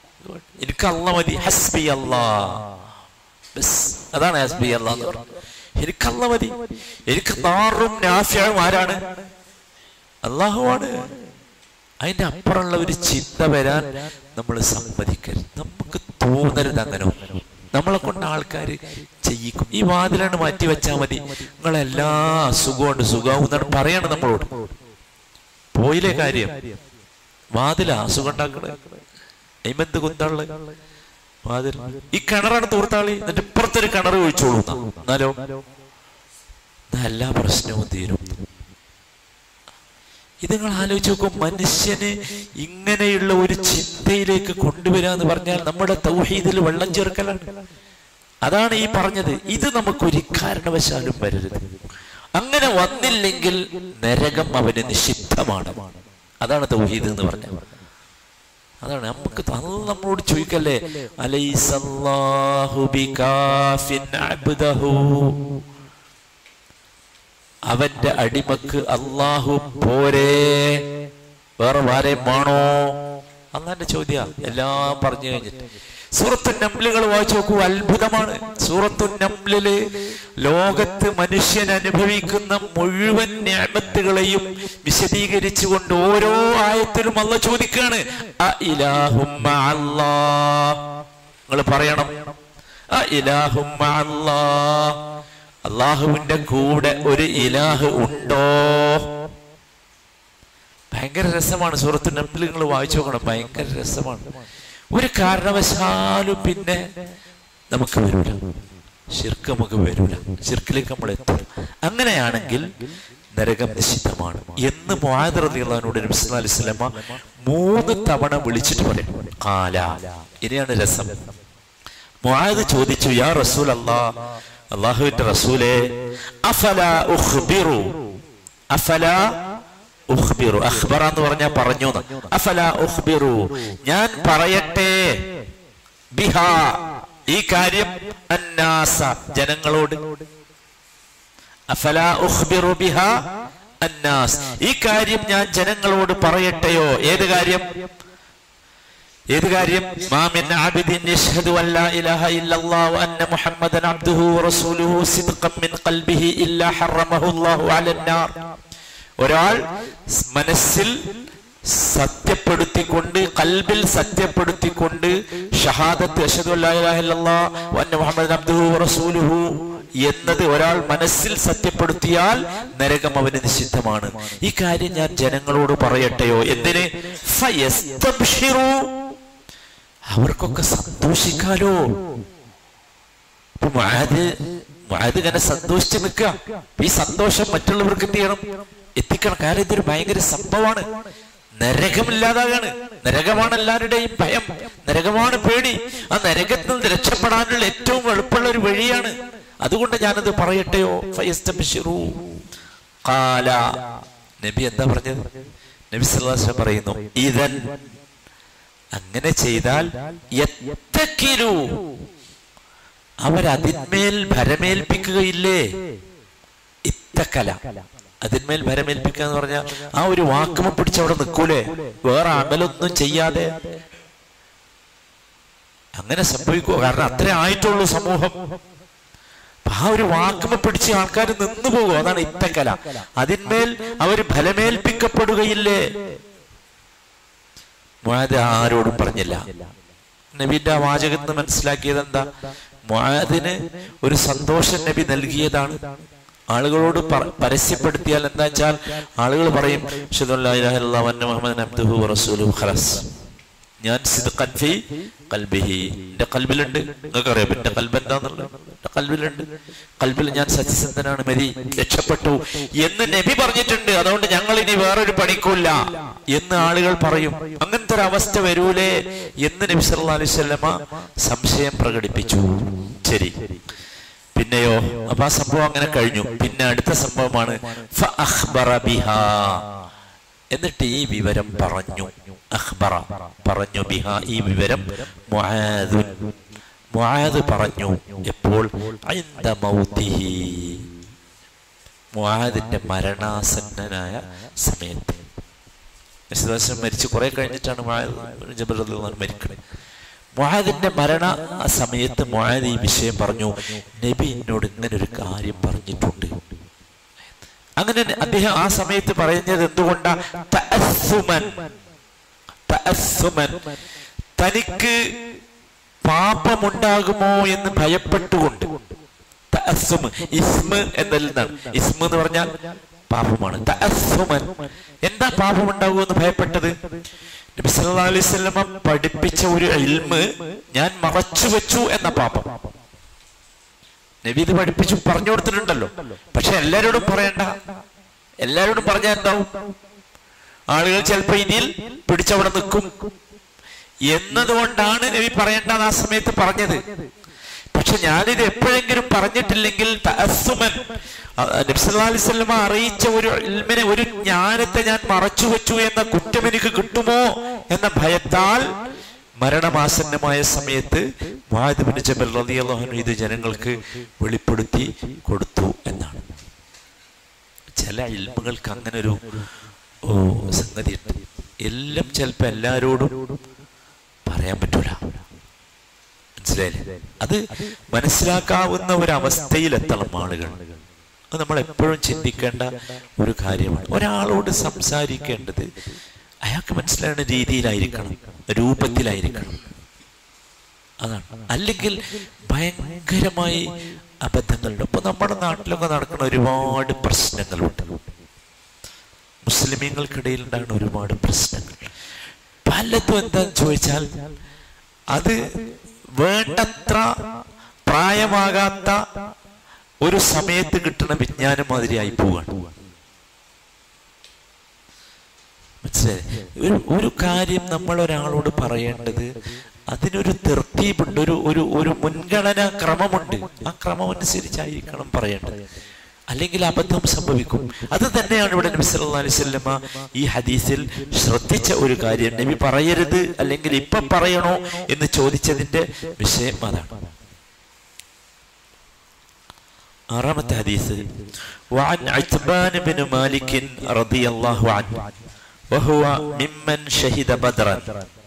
എനിക്ക് അല്ല മതി ഹസ്ബി അല്ലാ ബസ് അതാണ് ഹസ്ബി അല്ലാ എന്ന് പറഞ്ഞത് എനിക്കല്ല മതി എനിക്ക് നാറും നാഫിയും ആരാണ് അള്ളാഹുവാണ് അതിന്റെ അപ്പുറമുള്ള ഒരു ചിന്ത വരാൻ നമ്മൾ സമ്മതിക്കരുത് നമുക്ക് തോന്നരുത് അങ്ങനെ ഒന്നും. നമ്മളെ കൊണ്ട് ആൾക്കാർ ചെയ്യിക്കും ഈ വാതിലാണ് മാറ്റി വെച്ചാൽ മതി നിങ്ങളെല്ലാ സുഖമുണ്ട് സുഖവും എന്നാണ് പറയണം നമ്മളോട് പോയില്ലേ കാര്യം വാതില അസുഖം ഉണ്ടാക്കണേ അയിമെന്ത് കുന്താള് വാതിൽ ഈ കിണറാണ് തൂർത്താളി എന്നിട്ട് ഇപ്പുറത്തൊരു കിണർ ഒഴിച്ചോളൂ എന്നാ. എന്നാലോ എന്നാ എല്ലാ പ്രശ്നവും തീരും ഇത് നിങ്ങൾ ആലോചിച്ച് നോക്കും മനുഷ്യന് ഇങ്ങനെയുള്ള ഒരു ചിന്തയിലേക്ക് കൊണ്ടുവരാന്ന് പറഞ്ഞാൽ നമ്മുടെ തൗഹീദിൽ വെള്ളം ചേർക്കലാണ് അതാണ് ഈ പറഞ്ഞത് ഇത് നമുക്ക് ഒരു കാരണവശാലും വരരുത് അങ്ങനെ വന്നില്ലെങ്കിൽ നരകം അവന് നിഷിദ്ധമാണ് അതാണ് തൗഹീദ് എന്ന് പറഞ്ഞത് അതാണ് നമുക്ക് അന്ന് നമ്മളോട് ചോദിക്കല്ലേ അലൈസല്ലാഹു ബികാഫിൻ അബ്ദഹു അവന്റെ അടിമക്ക് അള്ളാഹു പോരേ വേറെ ആരെയും വേണോ അള്ളാന്റെ ചോദ്യ എല്ലാം പറഞ്ഞു കഴിഞ്ഞിട്ട് സൂറത്തു നംലുകൾ വായിച്ചു നോക്കൂ അത്ഭുതമാണ് സൂറത്തു നംലില് ലോകത്ത് മനുഷ്യൻ അനുഭവിക്കുന്ന മുഴുവൻ ഞാമത്തുകളെയും വിശദീകരിച്ചുകൊണ്ട് ഓരോ ആയത്തിലും അല്ല ചോദിക്കാണ് അ ഇലാഹും നിങ്ങൾ പറയണം അ ഇലാഹും അള്ളാഹുവിന്റെ കൂടെ ഒരു ഇലാഹ് ഉണ്ടോ ഭയങ്കര രസമാണ് സൂറത്ത് നമ്പിൽ നിങ്ങൾ വായിച്ചു നോക്കണം ഭയങ്കര രസമാണ് ഒരു കാരണവശാലും പിന്നെ നമുക്ക് വരൂല ശിർക്ക് നമുക്ക് വരൂല ശിർക്കിലേക്ക് നമ്മൾ എത്തും അങ്ങനെയാണെങ്കിൽ നരകം നിഷിദ്ധമാണ് എന്ന് മുഹാദറിയുള്ളവനോട് നബിസ്വല്ലാ മൂന്ന് തവണ വിളിച്ചിട്ട് പറയും കാല ഇനിയാണ് രസം മുആദ് ചോദിച്ചു യാ റസൂൽ അല്ലാ അള്ളാഹുവിന്റെ റസൂലെ അഫല ഉഖ്ബിറു അഫല ഉഖ്ബിറു അഖ്ബറ എന്ന് പറഞ്ഞാൽ പറഞ്ഞു എന്ന്. അഫല ഉഖ്ബിറു ഞാൻ പറയട്ടെ ബിഹ ഈ കാര്യം അന്നാസ ജനങ്ങളോട് അഫല ഉഖ്ബിറു ബിഹ അന്നാസ് ഈ കാര്യം ഞാൻ ജനങ്ങളോട് പറയട്ടെയോ ഏത് കാര്യം ഏത് കാര്യം മാമിൻ ആബിദിൻ യഷ്ഹദു അൻ ലാ ഇലാഹ ഇല്ലല്ലാഹു വഅന്ന മുഹമ്മദൻ അബ്ദുഹു വറസൂലുഹു സിദ്ഖൻ മിൻ ഖൽബിഹി ഇല്ലാ ഹറമഹു അല്ലാഹു അലൻ നാർ ഒരാൾ മനസ്സിൽ സത്യപ്പെടുത്തിക്കൊണ്ട് കൽബിൽ സത്യപ്പെടുത്തിക്കൊണ്ട് ഷഹാദത്ത് അഷ്ഹദു അൻ ലാ ഇലാഹ ഇല്ലല്ലാഹു വഅന്ന മുഹമ്മദൻ അബ്ദുഹു വറസൂലുഹു എന്നത് ഒരാൾ മനസ്സിൽ സത്യപ്പെടുത്തിയാൽ നരകം അവന് നിഷിദ്ധമാണ് ഈ കാര്യം ഞാൻ ജനങ്ങളോട് പറയട്ടെയോ എന്തിന് ഫയസ്തബ്ഷിറൂ അവർക്കൊക്കെ സന്തോഷിക്കാലോ അപ്പൊ മുആദ് മുആദ് ഇങ്ങനെ സന്തോഷിച്ച് നിൽക്കുക ഈ സന്തോഷം മറ്റുള്ളവർക്ക് എന്ത് ചെയ്യണം എത്തിക്കണം കാരണം ഇതൊരു ഭയങ്കര സംഭവമാണ് നരകമില്ലാതാകാണ് നരകമാണ് എല്ലാവരുടെയും ഭയം നരകമാണ് പേടി ആ നരകത്തിൽ നിന്ന് രക്ഷപ്പെടാനുള്ള ഏറ്റവും എളുപ്പമുള്ള ഒരു വഴിയാണ് അതുകൊണ്ട് ഞാനത് പറയട്ടെയോ ഫയസ്തബ്ഷിറൂ ഖാല നബി എന്താ പറഞ്ഞത് നബി സല്ലല്ലാഹു അലൈഹി വസല്ലം പറയുന്നു ഇതൻ അങ്ങനെ ചെയ്താൽ എത്തക്കിലു അവരതിന്മേൽ ഭരമേൽപ്പിക്കുകയില്ലേ ഇത്തക്കല അതിന്മേൽ ഭരമേൽപ്പിക്കുക എന്ന് പറഞ്ഞാൽ ആ ഒരു വാക്കുമ പിടിച്ച് അവിടെ നിൽക്കൂലേ വേറെ അമലൊന്നും ചെയ്യാതെ അങ്ങനെ സംഭവിക്കുക കാരണം അത്രേ ആയിട്ടുള്ളൂ സമൂഹം അപ്പൊ ആ ഒരു വാക്കുമ പിടിച്ച് ആൾക്കാർ നിന്നു പോകും അതാണ് ഇത്തക്കല അതിന്മേൽ അവർ ഫലമേൽപ്പിക്കപ്പെടുകയില്ലേ മുആദ് ആരോടും പറഞ്ഞില്ല നബിന്റെ ആ വാചകത്തിൽ നിന്ന് മനസ്സിലാക്കിയത് എന്താ മുആദിന് ഒരു സന്തോഷം നബി നൽകിയതാണ് ആളുകളോട് പ- പരസ്യപ്പെടുത്തിയാൽ എന്താ വെച്ചാൽ ആളുകൾ പറയും അഷ്ഹദു അൻ ലാ ഇലാഹ ഇല്ലല്ലാഹു വഅന്ന മുഹമ്മദൻ അബ്ദുഹു വറസൂലുഹു ഖലാസ് ഞാൻ സിദ്ഖൻ ഫീ ഖൽബിഹി എന്റെ കൽബിലുണ്ട് നിങ്ങൾക്ക് അറിയാം എന്റെ കൽബ് എന്താന്നുള്ളത് എന്റെ കൽബിലുണ്ട് കൽബിൽ ഞാൻ സത്യസന്ധനാണ് മരി രക്ഷപ്പെട്ടു എന്ന് നബി പറഞ്ഞിട്ടുണ്ട് അതുകൊണ്ട് ഞങ്ങൾ ഇനി വേറൊരു പണിക്കൂല്ല എന്ന് ആളുകൾ പറയും അങ്ങനത്തെ ഒരു അവസ്ഥ വരൂലേ എന്ന് നബി സല്ലല്ലാഹു അലൈഹി വസല്ലമ സംശയം പ്രകടിപ്പിച്ചു ശരി പിന്നെയോ അപ്പൊ ആ സംഭവം അങ്ങനെ കഴിഞ്ഞു പിന്നെ അടുത്ത സംഭവമാണ് ഫഅഖ്ബറ ബിഹാ എന്നിട്ട് ഈ വിവരം പറഞ്ഞു അഖ്ബറ പറഞ്ഞു ബിഹ ഈ വിവരം മുആദുൻ മുആദ് പറഞ്ഞു എപ്പോൾ ഐന്ദ മൗതിഹി മുആദിന്റെ മരണാസന്നനായ സമയത്ത് യേശുദാസൻ മരിച്ച് കുറെ കഴിഞ്ഞിട്ടാണ് മുആദ് ജബൽ റളിയല്ലാഹു അൻഹു മരിക്കുന്നത് മുആദിന്റെ മരണ ആ സമയത്ത് മുആദ് ഈ വിഷയം പറഞ്ഞു നബി എന്നോട് ഇങ്ങനെ ഒരു കാര്യം കാര്യം പറഞ്ഞിട്ടുണ്ട് അങ്ങനെ അദ്ദേഹം ആ സമയത്ത് പറയുന്നത് എന്തുകൊണ്ടാ തഅസ്സുമൻ. തഅസ്സുമൻ. തനിക്ക് പാപമുണ്ടാകുമോ എന്ന് ഭയപ്പെട്ടുകൊണ്ട് തഅസ്സുമ് ഇസ്മ് എന്നതിൽ നിന്നാണ് ഇസ്മ എന്ന് പറഞ്ഞാൽ പാപമാണ് തഅസ്സുമൻ. എന്താ പാപമുണ്ടാകുമോ എന്ന് ഭയപ്പെട്ടത് നബി സല്ലല്ലാഹു അലൈഹി വസല്ലമ പഠിപ്പിച്ച ഒരു ഇൽമ് ഞാൻ മറച്ചു വെച്ചു എന്ന പാപം നബി ഇത് പഠിപ്പിച്ചു പറഞ്ഞു കൊടുത്തിട്ടുണ്ടല്ലോ പക്ഷെ എല്ലാരോടും പറയണ്ട എല്ലാരോടും പറഞ്ഞാൽ എന്താവും ആളുകൾ ചിലപ്പോ ഇതിൽ പിടിച്ചവിടെ നിൽക്കും എന്നതുകൊണ്ടാണ് നബി പറയേണ്ടത് ആ സമയത്ത് പറഞ്ഞത് പക്ഷെ ഞാനിത് എപ്പോഴെങ്കിലും പറഞ്ഞിട്ടില്ലെങ്കിൽ തഅസ്സുമൻ അഹ് നബി സല്ലല്ലാഹു അലൈഹി വസല്ലമ അറിയിച്ച ഒരു ഇൽമിനെ ഒരു ജ്ഞാനത്തെ ഞാൻ മറച്ചു വെച്ചു എന്ന കുറ്റം എനിക്ക് കിട്ടുമോ എന്ന ഭയത്താൽ മരണമാസന്നമായ സമയത്ത് മുആദ് ബിൻ ജബൽ റളിയല്ലാഹു അൻഹു ഇത് ജനങ്ങൾക്ക് വെളിപ്പെടുത്തി കൊടുത്തു എന്നാണ് ചില ഇൽമുകൾക്ക് അങ്ങനെ ഒരു ഓ സംഗതിയുണ്ട് എല്ലാം ചിലപ്പോ എല്ലാരോടും പറയാൻ പറ്റൂല മനസ്സിലായില്ലേ അത് മനസ്സിലാക്കാവുന്ന ഒരു അവസ്ഥയിലെത്തണം ആളുകൾ അത് നമ്മൾ എപ്പോഴും ചിന്തിക്കേണ്ട ഒരു കാര്യമാണ് ഒരാളോട് സംസാരിക്കേണ്ടത് അയാൾക്ക് മനസ്സിലാകുന്ന രീതിയിലായിരിക്കണം രൂപത്തിലായിരിക്കണം അതാണ് അല്ലെങ്കിൽ ഭയങ്കരമായി അബദ്ധങ്ങളുണ്ട് അപ്പൊ നമ്മുടെ നാട്ടിലൊക്കെ നടക്കുന്ന ഒരുപാട് പ്രശ്നങ്ങളുണ്ട് മുസ്ലിമീങ്ങൾക്കിടയിൽ ഉണ്ടാകുന്ന ഒരുപാട് പ്രശ്നങ്ങൾ പലതും എന്താന്ന് ചോദിച്ചാൽ അത് വേണ്ടത്ര പ്രായമാകാത്ത ഒരു സമയത്ത് കിട്ടുന്ന വിജ്ഞാനം മാതിരിയായി പോവാണ് മനസ്സിലായി ഒരു ഒരു കാര്യം നമ്മൾ ഒരാളോട് പറയേണ്ടത് അതിനൊരു തെർത്തീബുണ്ട് ഒരു ഒരു ഒരു മുൻഗണനാ ക്രമമുണ്ട് ആ ക്രമം അനുസരിച്ചായിരിക്കണം പറയേണ്ടത് അല്ലെങ്കിൽ അബദ്ധം സംഭവിക്കും അത് തന്നെയാണ് ഇവിടെ നബി സല്ലല്ലാഹു അലൈഹി വസല്ലമ ഈ ഹദീസിൽ ശ്രദ്ധിച്ച ഒരു കാര്യം നബി പറയരുത് അല്ലെങ്കിൽ ഇപ്പൊ പറയണോ എന്ന് ചോദിച്ചതിന്റെ വിഷയം അതാണ് ആറാമത്തെ ഹദീസ് وعن عتبان بن مالك رضي الله عنه وهو ممن شهد بدرا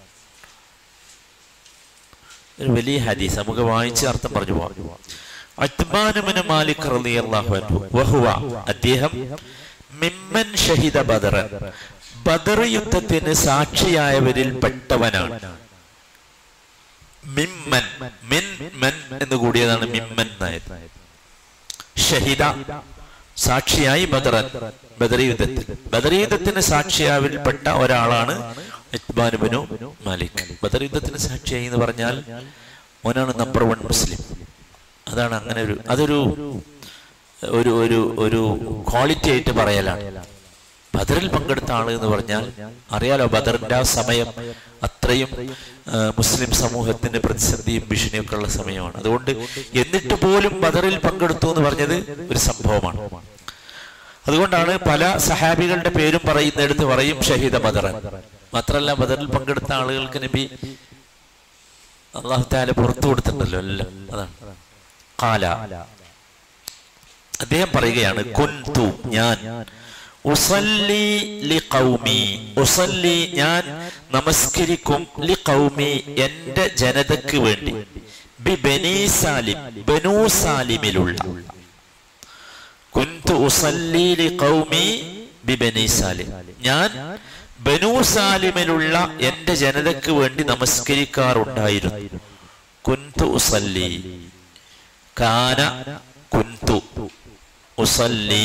ഒരു വലിയ ഹദീസ് നമുക്ക് വായിച്ച് അർത്ഥം പറഞ്ഞു പോവാം അത്മാനുമിന് മാലിക് റളിയല്ലാഹു അൻഹു വഹുവ അദ്ദേഹം മിമ്മൻ ഷഹിദ ബദറ ബദർ യുദ്ധത്തിന് സാക്ഷിയായവരിൽ പെട്ടവനാണ് മിമ്മൻ മിൻ മൻ എന്ന് കൂടിയതാണ് മിമ്മൻ നായത് ഷഹിദ സാക്ഷിയായി ബദറൻ ബദർ യുദ്ധത്തിൽ ബദർ യുദ്ധത്തിന് സാക്ഷിയാവിൽപ്പെട്ട ഒരാളാണ് ഇത്ബാനുബനു മാലിക് ബദർ യുദ്ധത്തിന് സാക്ഷിയായി എന്ന് പറഞ്ഞാൽ ഓനാണ് നമ്പർ വൺ മുസ്ലിം അതാണ് അങ്ങനെ ഒരു അതൊരു ഒരു ഒരു ഒരു ക്വാളിറ്റി ആയിട്ട് പറയലാണ് ബദറിൽ പങ്കെടുത്ത ആള് എന്ന് പറഞ്ഞാൽ അറിയാലോ ബദറിന്റെ ആ സമയം അത്രയും ആ, മുസ്ലിം സമൂഹത്തിന്റെ പ്രതിസന്ധിയും ഭീഷണിയും ഒക്കെ ഉള്ള സമയമാണ് അതുകൊണ്ട് എന്നിട്ട് പോലും ബദറിൽ പങ്കെടുത്തു എന്ന് പറഞ്ഞത് ഒരു സംഭവമാണ് അതുകൊണ്ടാണ് പല സഹാബികളുടെ പേരും പറയുന്നിടത്ത് പറയും ഷഹീദ ബദറൻ മാത്രല്ല ബദറിൽ പങ്കെടുത്ത ആളുകൾക്ക് നബി അള്ളാഹു താല പുറത്തു കൊടുത്തിട്ടുണ്ടല്ലോ എല്ലാം അതാണ് കാല അദ്ദേഹം പറയുകയാണ് കുന്തു ഞാൻ ഉസല്ലി ലി ഖൗമി ഉസല്ലി ഞാൻ നമസ്കരിക്കും ലി ഖൗമി എന്റെ ജനതയ്ക്ക് വേണ്ടി ബി ബനി സാലിം ബനു സാലിമിലുള്ള കുന്തു ഉസല്ലി ലി ഖൗമി ബി ബനി സാലിം ഞാൻ ബനു സാലിമിലുള്ള എന്റെ ജനതയ്ക്ക് വേണ്ടി നമസ്കരിക്കാറുണ്ടായിരുന്നു കുന്തു ഉസല്ലി കാന കുന്തു ഉസല്ലി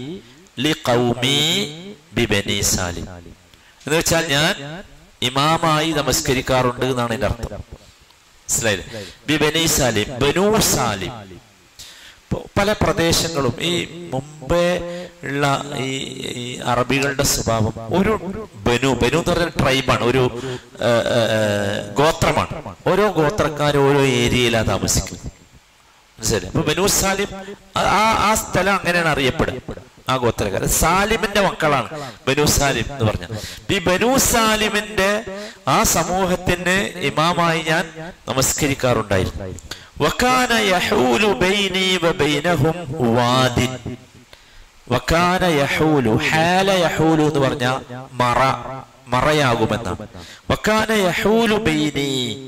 ലിഖൗമി ബിബനി സാലിം എന്ന് വെച്ചാൽ ഞാൻ ഇമാമായി നമസ്കരിക്കാറുണ്ട് എന്നാണ് എന്റെ അർത്ഥം മനസ്സിലായില്ലേ ബിബനി സാലിം ബനു സാലിം ഇപ്പൊ പല പ്രദേശങ്ങളും ഈ മുമ്പേ ഉള്ള ഈ ഈ അറബികളുടെ സ്വഭാവം ഒരു ബനു ബനു എന്ന് പറഞ്ഞ ട്രൈബാണ് ഒരു ആ, ആ, ആ, ഗോത്രമാണ് ഓരോ ഗോത്രക്കാരും ഓരോ ഏരിയയിലാണ് താമസിക്കുന്നത് മനസ്സിലായി അപ്പൊ ബനു സാലിം ആ- ആ ആ സ്ഥലം അങ്ങനെയാണ് അറിയപ്പെടുക ആ ഗോത്രക്കാരൻ സാലിമിന്റെ മക്കളാണ് ബനു സാലിം എന്ന് പറഞ്ഞ ഈ ബനു സാലിമിന്റെ ആ സമൂഹത്തിന് ഇമാമായി ഞാൻ നമസ്കരിക്കാറുണ്ടായിരുന്നു വക്കാന യഹൂലു ബൈനി വബൈനഹും വാദിൻ വക്കാന യഹൂലു ഹാല യഹൂലു എന്ന് പറഞ്ഞ മറ മറയാകുമെന്നാണ് വക്കാന യഹൂലു ബൈനി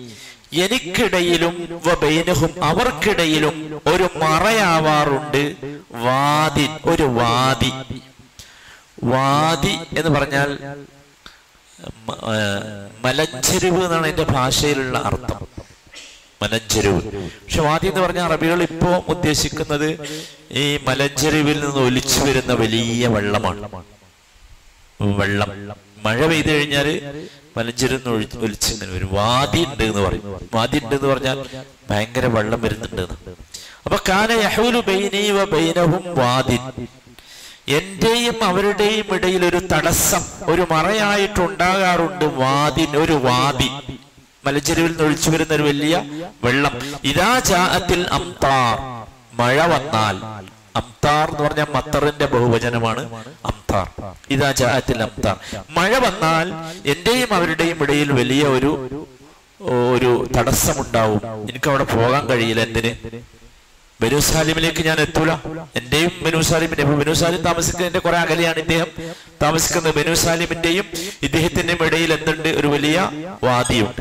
എനിക്കിടയിലും വബൈനഹും അവർക്കിടയിലും ഒരു മറയാവാറുണ്ട് വാതി ഒരു വാതി വാതി എന്ന് പറഞ്ഞാൽ മ- ആ, മലഞ്ചെരുവ് എന്നാണ് എന്റെ ഭാഷയിലുള്ള അർത്ഥം മലഞ്ചെരുവ് പക്ഷെ വാതി എന്ന് പറഞ്ഞ അറബികൾ ഇപ്പോ ഉദ്ദേശിക്കുന്നത് ഈ മലഞ്ചെരുവിൽ നിന്ന് ഒലിച്ചു വരുന്ന വലിയ വെള്ളമാണ് വെള്ളം മഴ പെയ്തു കഴിഞ്ഞാല് മലഞ്ചെരുന്ന് ഒലിച്ച് ഇങ്ങനെ വരും വാതി ഉണ്ട് എന്ന് പറയും വാതി ഉണ്ട് എന്ന് പറഞ്ഞാൽ ഭയങ്കര വെള്ളം വരുന്നുണ്ട് എന്ന്. അപ്പൊ കാന യഹൂലു ബൈനി വ ബൈനഹും വാദിൻ എന്റെയും അവരുടെയും ഇടയിൽ ഒരു തടസ്സം ഒരു മറയായിട്ടുണ്ടാകാറുണ്ട് വാദിൻ ഒരു വാദി മലഞ്ചെരുവിൽ നിന്ന് ഒഴിച്ചു വരുന്ന ഒരു വലിയ വെള്ളം ഇതാ ജാഅത്തിൽ അംതാർ മഴ വന്നാൽ അംതാർ എന്ന് പറഞ്ഞാൽ മത്തറിന്റെ ബഹുവചനമാണ് അംതാർ ഇതാ ജാഅത്തിൽ അംതാർ മഴ വന്നാൽ എന്റെയും അവരുടെയും ഇടയിൽ വലിയ ഒരു ഒരു തടസ്സമുണ്ടാവും എനിക്ക് അവിടെ പോകാൻ കഴിയില്ല എന്തിന് ബനുസാലിമിലേക്ക് ഞാൻ എത്തൂല എന്റെയും ബനുസാലിമിന്റെ ബനുസാലിം താമസിക്കുന്നതിന്റെ കുറെ അകലെയാണ് ഇദ്ദേഹം താമസിക്കുന്നത് ബനുസാലിമിന്റെയും ഇദ്ദേഹത്തിന്റെയും ഇടയിൽ എന്തുണ്ട് ഒരു വലിയ വാദിയുണ്ട്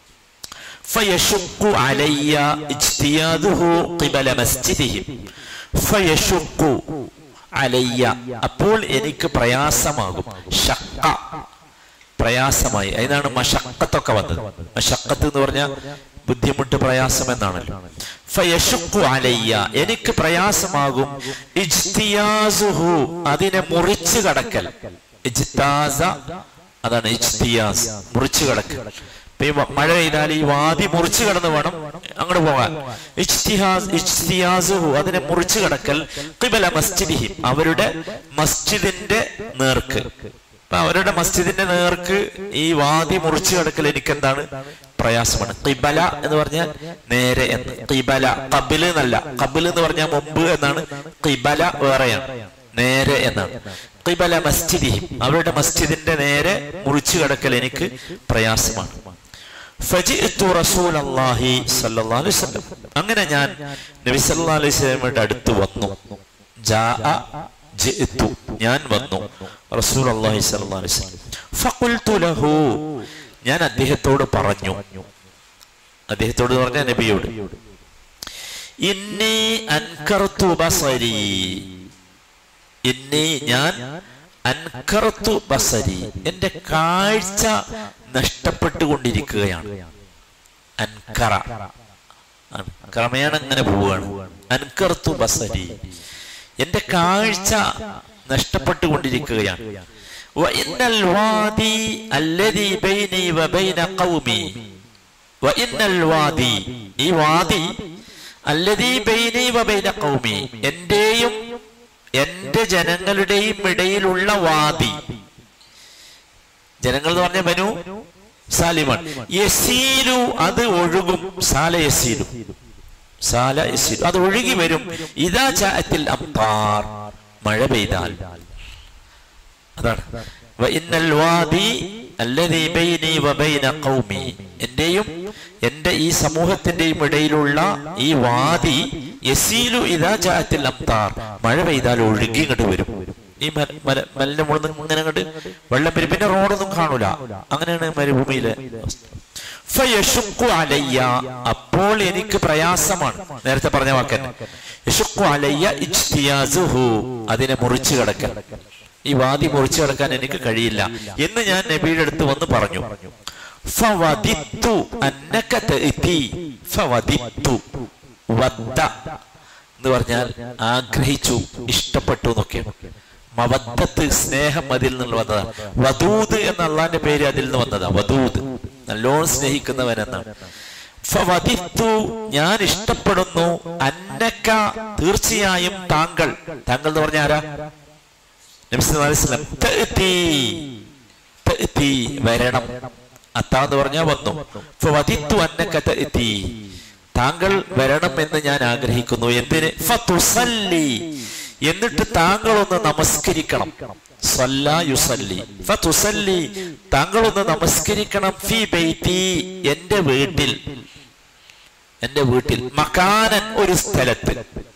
فيشق علي اجتياده قبل مسجدهم فيشق علي അപ്പോൾ എനിക്ക് പ്രയാസമാകും ഷക്ക പ്രയാസമായി അതിനാണ് മഷക്കത്തൊക്കെ വന്നത് മഷക്കത്ത് എന്ന് പറഞ്ഞാൽ ബുദ്ധിമുട്ട് പ്രയാസം എന്നാണല്ലോ ഫയഷുക്കു അലയ്യ എനിക്ക് പ്രയാസമാകും ഇജ്തിയാസുഹു അതിനെ മുറിച്ചു കടക്കൽ ഇജ്താസ അതാണ് ഇജ്തിയാസ് മുറിച്ചു കടക്കൽ ഇപ്പൊ ഈ വ- മഴ പെയ്താൽ ഈ വാതി മുറിച്ചു കടന്ന് വേണം അങ്ങോട്ട് പോകാൻ ഇജ്തിഹാസ് ഇജ്തിയാസുഹു അതിനെ മുറിച്ചു കടക്കൽ ഖിബല മസ്ജിദിഹിം അവരുടെ മസ്ജിദിന്റെ നേർക്ക് അപ്പൊ അവരുടെ മസ്ജിദിന്റെ നേർക്ക് ഈ വാതി മുറിച്ചു കടക്കൽ എനിക്ക് എന്താണ് പ്രയാസമാണ് കിബല എന്ന് പറഞ്ഞാൽ നേരെ എന്ന് കിബല കബില് എന്നല്ല കബില് എന്ന് പറഞ്ഞാൽ മുമ്പ് എന്നാണ് കിബല വേറെയാണ് നേരെ എന്നാണ് കിബല മസ്ജിദിഹിം അവരുടെ മസ്ജിദിന്റെ നേരെ മുറിച്ചു കടക്കൽ എനിക്ക് പ്രയാസമാണ് ഫജിഅ്തു റസൂലല്ലാഹി സ്വല്ലല്ലാഹു അലൈഹി വസല്ലം അങ്ങനെ ഞാൻ നബി സല്ലല്ലാഹു അലൈഹി വസല്ലമയുടെ അടുത്ത് വന്നു ജാഅ ജിഅ്തു ഞാൻ വന്നു റസൂലുള്ളാഹി സ്വല്ലല്ലാഹു അലൈഹി വസല്ലം ഫഖുൽതു ലഹു ഞാൻ അദ്ദേഹത്തോട് പറഞ്ഞു അദ്ദേഹത്തോട് എന്ന് പറഞ്ഞ നബിയോട് ഇന്നി അൻകർതു ബസരി ഇന്നി ഞാൻ അൻകർതു ബസരി എന്റെ കാഴ്ച നഷ്ടപ്പെട്ടുകൊണ്ടിരിക്കുകയാണ് അൻകറ അൻ- ക്രമേണ അങ്ങനെ പോവുകയാണ് അൻകർത്തു ബസരി എന്റെ കാഴ്ച നഷ്ടപ്പെട്ടുകൊണ്ടിരിക്കുകയാണ് وإن الوادي الذي بيني وبين قومي وإن الوادي ഈ വാദി الذي بيني وبين قومي എന്റെയും എന്റെ ജനങ്ങളുടെയും ഇടയിലുള്ള വാദി ജനങ്ങൾ എന്ന് പറഞ്ഞ ബനു സാലിമാൻ യസീലു അത് ഒഴുകും സാല യസീലു സാല യസീലു അത് ഒഴുകി വരും ഇതാ ചാത്തിൽ അമ്പാർ മഴ പെയ്താൽ അതാണ് വഇന്നൽ വാദി അല്ലദീ ബൈനി വബൈന ഖൗമി എന്റെയും എന്റെ ഈ സമൂഹത്തിന്റെയും ഇടയിലുള്ള ഈ വാദി യസീലു ഇതാ ജാഅത്തിൽ അംതാർ മഴ പെയ്താൽ ഒഴുകി ഇങ്ങോട്ട് വരും ഈ മല മല മലിന്റെ മുകളിൽ നിന്ന് ഇങ്ങനെ അങ്ങോട്ട് വെള്ളം വരും പിന്നെ റോഡൊന്നും കാണൂല അങ്ങനെയാണ് മരുഭൂമിയിലെ അവസ്ഥ. ഫയശുക്കു അലയ്യ അപ്പോൾ എനിക്ക് പ്രയാസമാണ് നേരത്തെ പറഞ്ഞ വാക്കന്നെ യശുക്കു അലയ്യ ഇജ്തിയാസുഹു അതിനെ മുറിച്ചു കിടക്കൽ ഈ വാദി മുറിച്ചു കിടക്കാൻ എനിക്ക് കഴിയില്ല എന്ന് ഞാൻ നബിയുടെ അടുത്ത് വന്ന് പറഞ്ഞു ഫവദിത്തു അന്നക തഅതി. ഫവദിത്തു. വദ്ദ എന്ന് പറഞ്ഞാൽ ആഗ്രഹിച്ചു ഇഷ്ടപ്പെട്ടു എന്നൊക്കെ മവദ്ദത്ത് സ്നേഹം അതിൽ നിന്ന് വന്നതാണ് വധൂത് എന്ന അള്ളാന്റെ പേര് അതിൽ നിന്ന് വന്നതാ വധൂത് നല്ലോണം സ്നേഹിക്കുന്നവൻ എന്നാണ് ഫവദിത്തു ഞാൻ ഇഷ്ടപ്പെടുന്നു അന്നക്ക തീർച്ചയായും താങ്കൾ താങ്കൾ എന്ന് പറഞ്ഞ ആരാ നബി സല്ലല്ലാഹു അലൈഹി വസല്ലം തഅതി തഅതി വരണം അത്താ എന്ന് പറഞ്ഞാൽ വന്നു ഫവദിത്തു അന്നക തഅതി താങ്കൾ വരണം എന്ന് ഞാൻ ആഗ്രഹിക്കുന്നു എന്തിന് ഫതുസല്ലി എന്നിട്ട് താങ്കൾ ഒന്ന് നമസ്കരിക്കണം സല്ല യുസല്ലി ഫതുസല്ലി താങ്കൾ ഒന്ന് നമസ്കരിക്കണം ഫി ബൈതി എന്റെ വീട്ടിൽ എന്റെ വീട്ടിൽ മക്കാനൻ ഒരു സ്ഥലത്ത്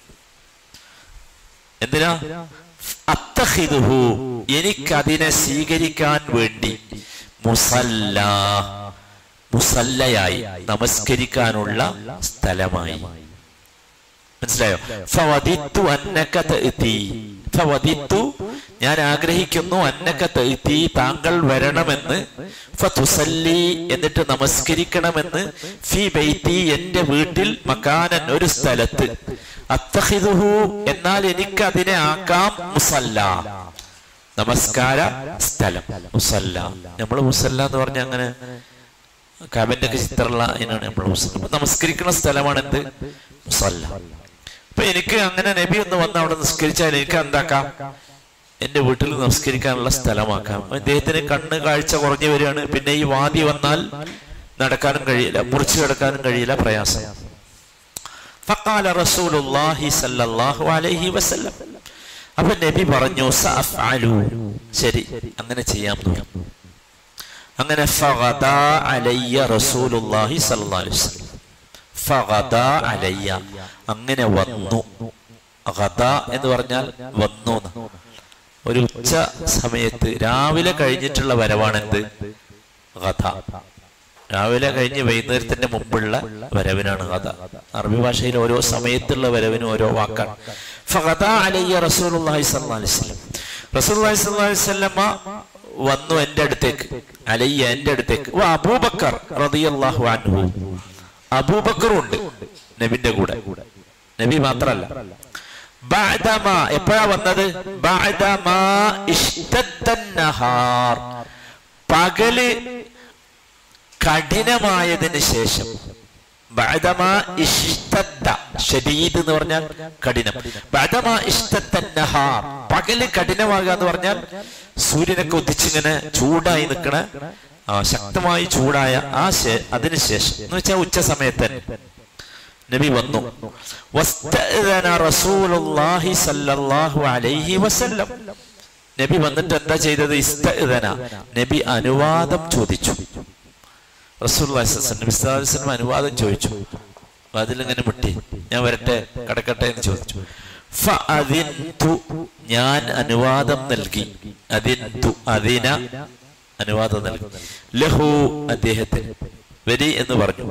എന്തിനാ അത്തഹിദുഹു എനിക്കതിനെ സ്വീകരിക്കാൻ വേണ്ടി മുസല്ല മുസല്ലയായി നമസ്കരിക്കാനുള്ള സ്ഥലമായി മനസ്സിലായോ ഫവദിത്തു അന്നക തഅതി ഫവദിത്തു ഞാൻ ആഗ്രഹിക്കുന്നു അന്നക തഅതി താങ്കൾ വരണമെന്ന് ഫതുസല്ലി എന്നിട്ട് നമസ്കരിക്കണമെന്ന് ഫി ബൈതി എന്റെ വീട്ടിൽ മക്കാനൻ ഒരു സ്ഥലത്ത് അത്തഹിദുഹു എന്നാൽ എനിക്ക് അതിനെ ആക്കാം മുസല്ല നമസ്കാര സ്ഥലം മുസല്ല നമ്മൾ മുസല്ല എന്ന് പറഞ്ഞ അങ്ങനെ കാബന്റെ ഒക്കെ ചിത്രമുള്ള അതിനാണ് നമ്മൾ മുസല്ല അപ്പൊ നമസ്കരിക്കുന്ന സ്ഥലമാണ് എന്ത് മുസല്ല അപ്പൊ എനിക്ക് അങ്ങനെ നബി ഒന്ന് വന്ന് അവിടെ നിസ്കരിച്ചാൽ എനിക്ക് എന്താക്കാം എന്റെ വീട്ടിൽ നമസ്കരിക്കാനുള്ള സ്ഥലമാക്കാം അദ്ദേഹത്തിന് കണ്ണ് കാഴ്ച കുറഞ്ഞു വരികയാണ് പിന്നെ ഈ വാദി വന്നാൽ നടക്കാനും കഴിയില്ല മുറിച്ചു കിടക്കാനും കഴിയില്ല പ്രയാസം ഫഖാല റസൂലുള്ളാഹി സല്ലല്ലാഹു അലൈഹി വസല്ലം അപ്പൊ നബി പറഞ്ഞു സഅഫ്അലു ശരി അങ്ങനെ ചെയ്യാം എന്ന് പറഞ്ഞു. അങ്ങനെ ഫഗദാ അലയ്യ റസൂലുള്ളാഹി സല്ലല്ലാഹു അലൈഹി വസല്ലം ഫഗദാ അലയ്യ അങ്ങനെ വന്നു ഗദ എന്ന് പറഞ്ഞാൽ വന്നു എന്ന്. ഒരു ഉച്ച സമയത്ത് രാവിലെ കഴിഞ്ഞിട്ടുള്ള വരവാണെന്ത് ഗദ രാവിലെ കഴിഞ്ഞ് വൈകുന്നേരത്തിന്റെ മുമ്പുള്ള വരവിനാണ് കഥ അറബി ഭാഷയിൽ ഓരോ സമയത്തുള്ള വരവിനും ഓരോ വാക്കാണ് ഫഗദ അലയ്യ റസൂലുള്ളാഹി സ്വല്ലല്ലാഹു അലൈഹി വസല്ലം റസൂലുള്ളാഹി സ്വല്ലല്ലാഹു അലൈഹി വസല്ലമ വന്നു എന്റെ അടുത്തേക്ക് അലയ്യ എന്റെ അടുത്തേക്ക് വാ അബൂബക്കർ റളിയല്ലാഹു അൻഹു അബൂബക്കറും ഉണ്ട് നബിന്റെ കൂടെ നബി മാത്രല്ല ബഅദമ എപ്പോഴാ വന്നത് ബഅദമ ഇഷ്തദ്ദൻ നഹാർ പകല് കഠിനമായതിന് ശേഷം ബഅദമ ഇഷ്തദ്ദ ഷദീദ് എന്ന് പറഞ്ഞാൽ കഠിനം ബഅദമ ഇഷ്തദ്ദൻ നഹാർ പകല് കഠിനമാകുക എന്ന് പറഞ്ഞാൽ സൂര്യനൊക്കെ ഉദിച്ചിങ്ങനെ ചൂടായി നിൽക്കണ ആ ശക്തമായി ചൂടായ ആ ശേ- അതിനുശേഷം എന്ന് വെച്ചാൽ ഉച്ച സമയത്ത് തന്നെ നബി വന്നു വസ്തഅ്ദന റസൂലുള്ളാഹി സ്വല്ലല്ലാഹു അലൈഹി വസല്ലം നബി വന്നിട്ട് എന്താ ചെയ്തത് ഇസ്തഅ്ദന നബി അനുവാദം ചോദിച്ചു റസൂലുള്ളാഹി സ്വല്ലല്ലാഹു അലൈഹി വസല്ലം നബി സ്വല്ലല്ലാഹു അലൈഹി വസല്ലം അനുവാദം ചോദിച്ചു അതിലിങ്ങനെ മുട്ടി ഞാൻ വരട്ടെ കടക്കട്ടെ എന്ന് ചോദിച്ചു ഫഅദിൻതു ഞാൻ അനുവാദം നൽകി അതിൻതു അതിന അനുവാദം നൽകി ലഹു അദ്ദേഹത്തിന് വരി എന്ന് പറഞ്ഞു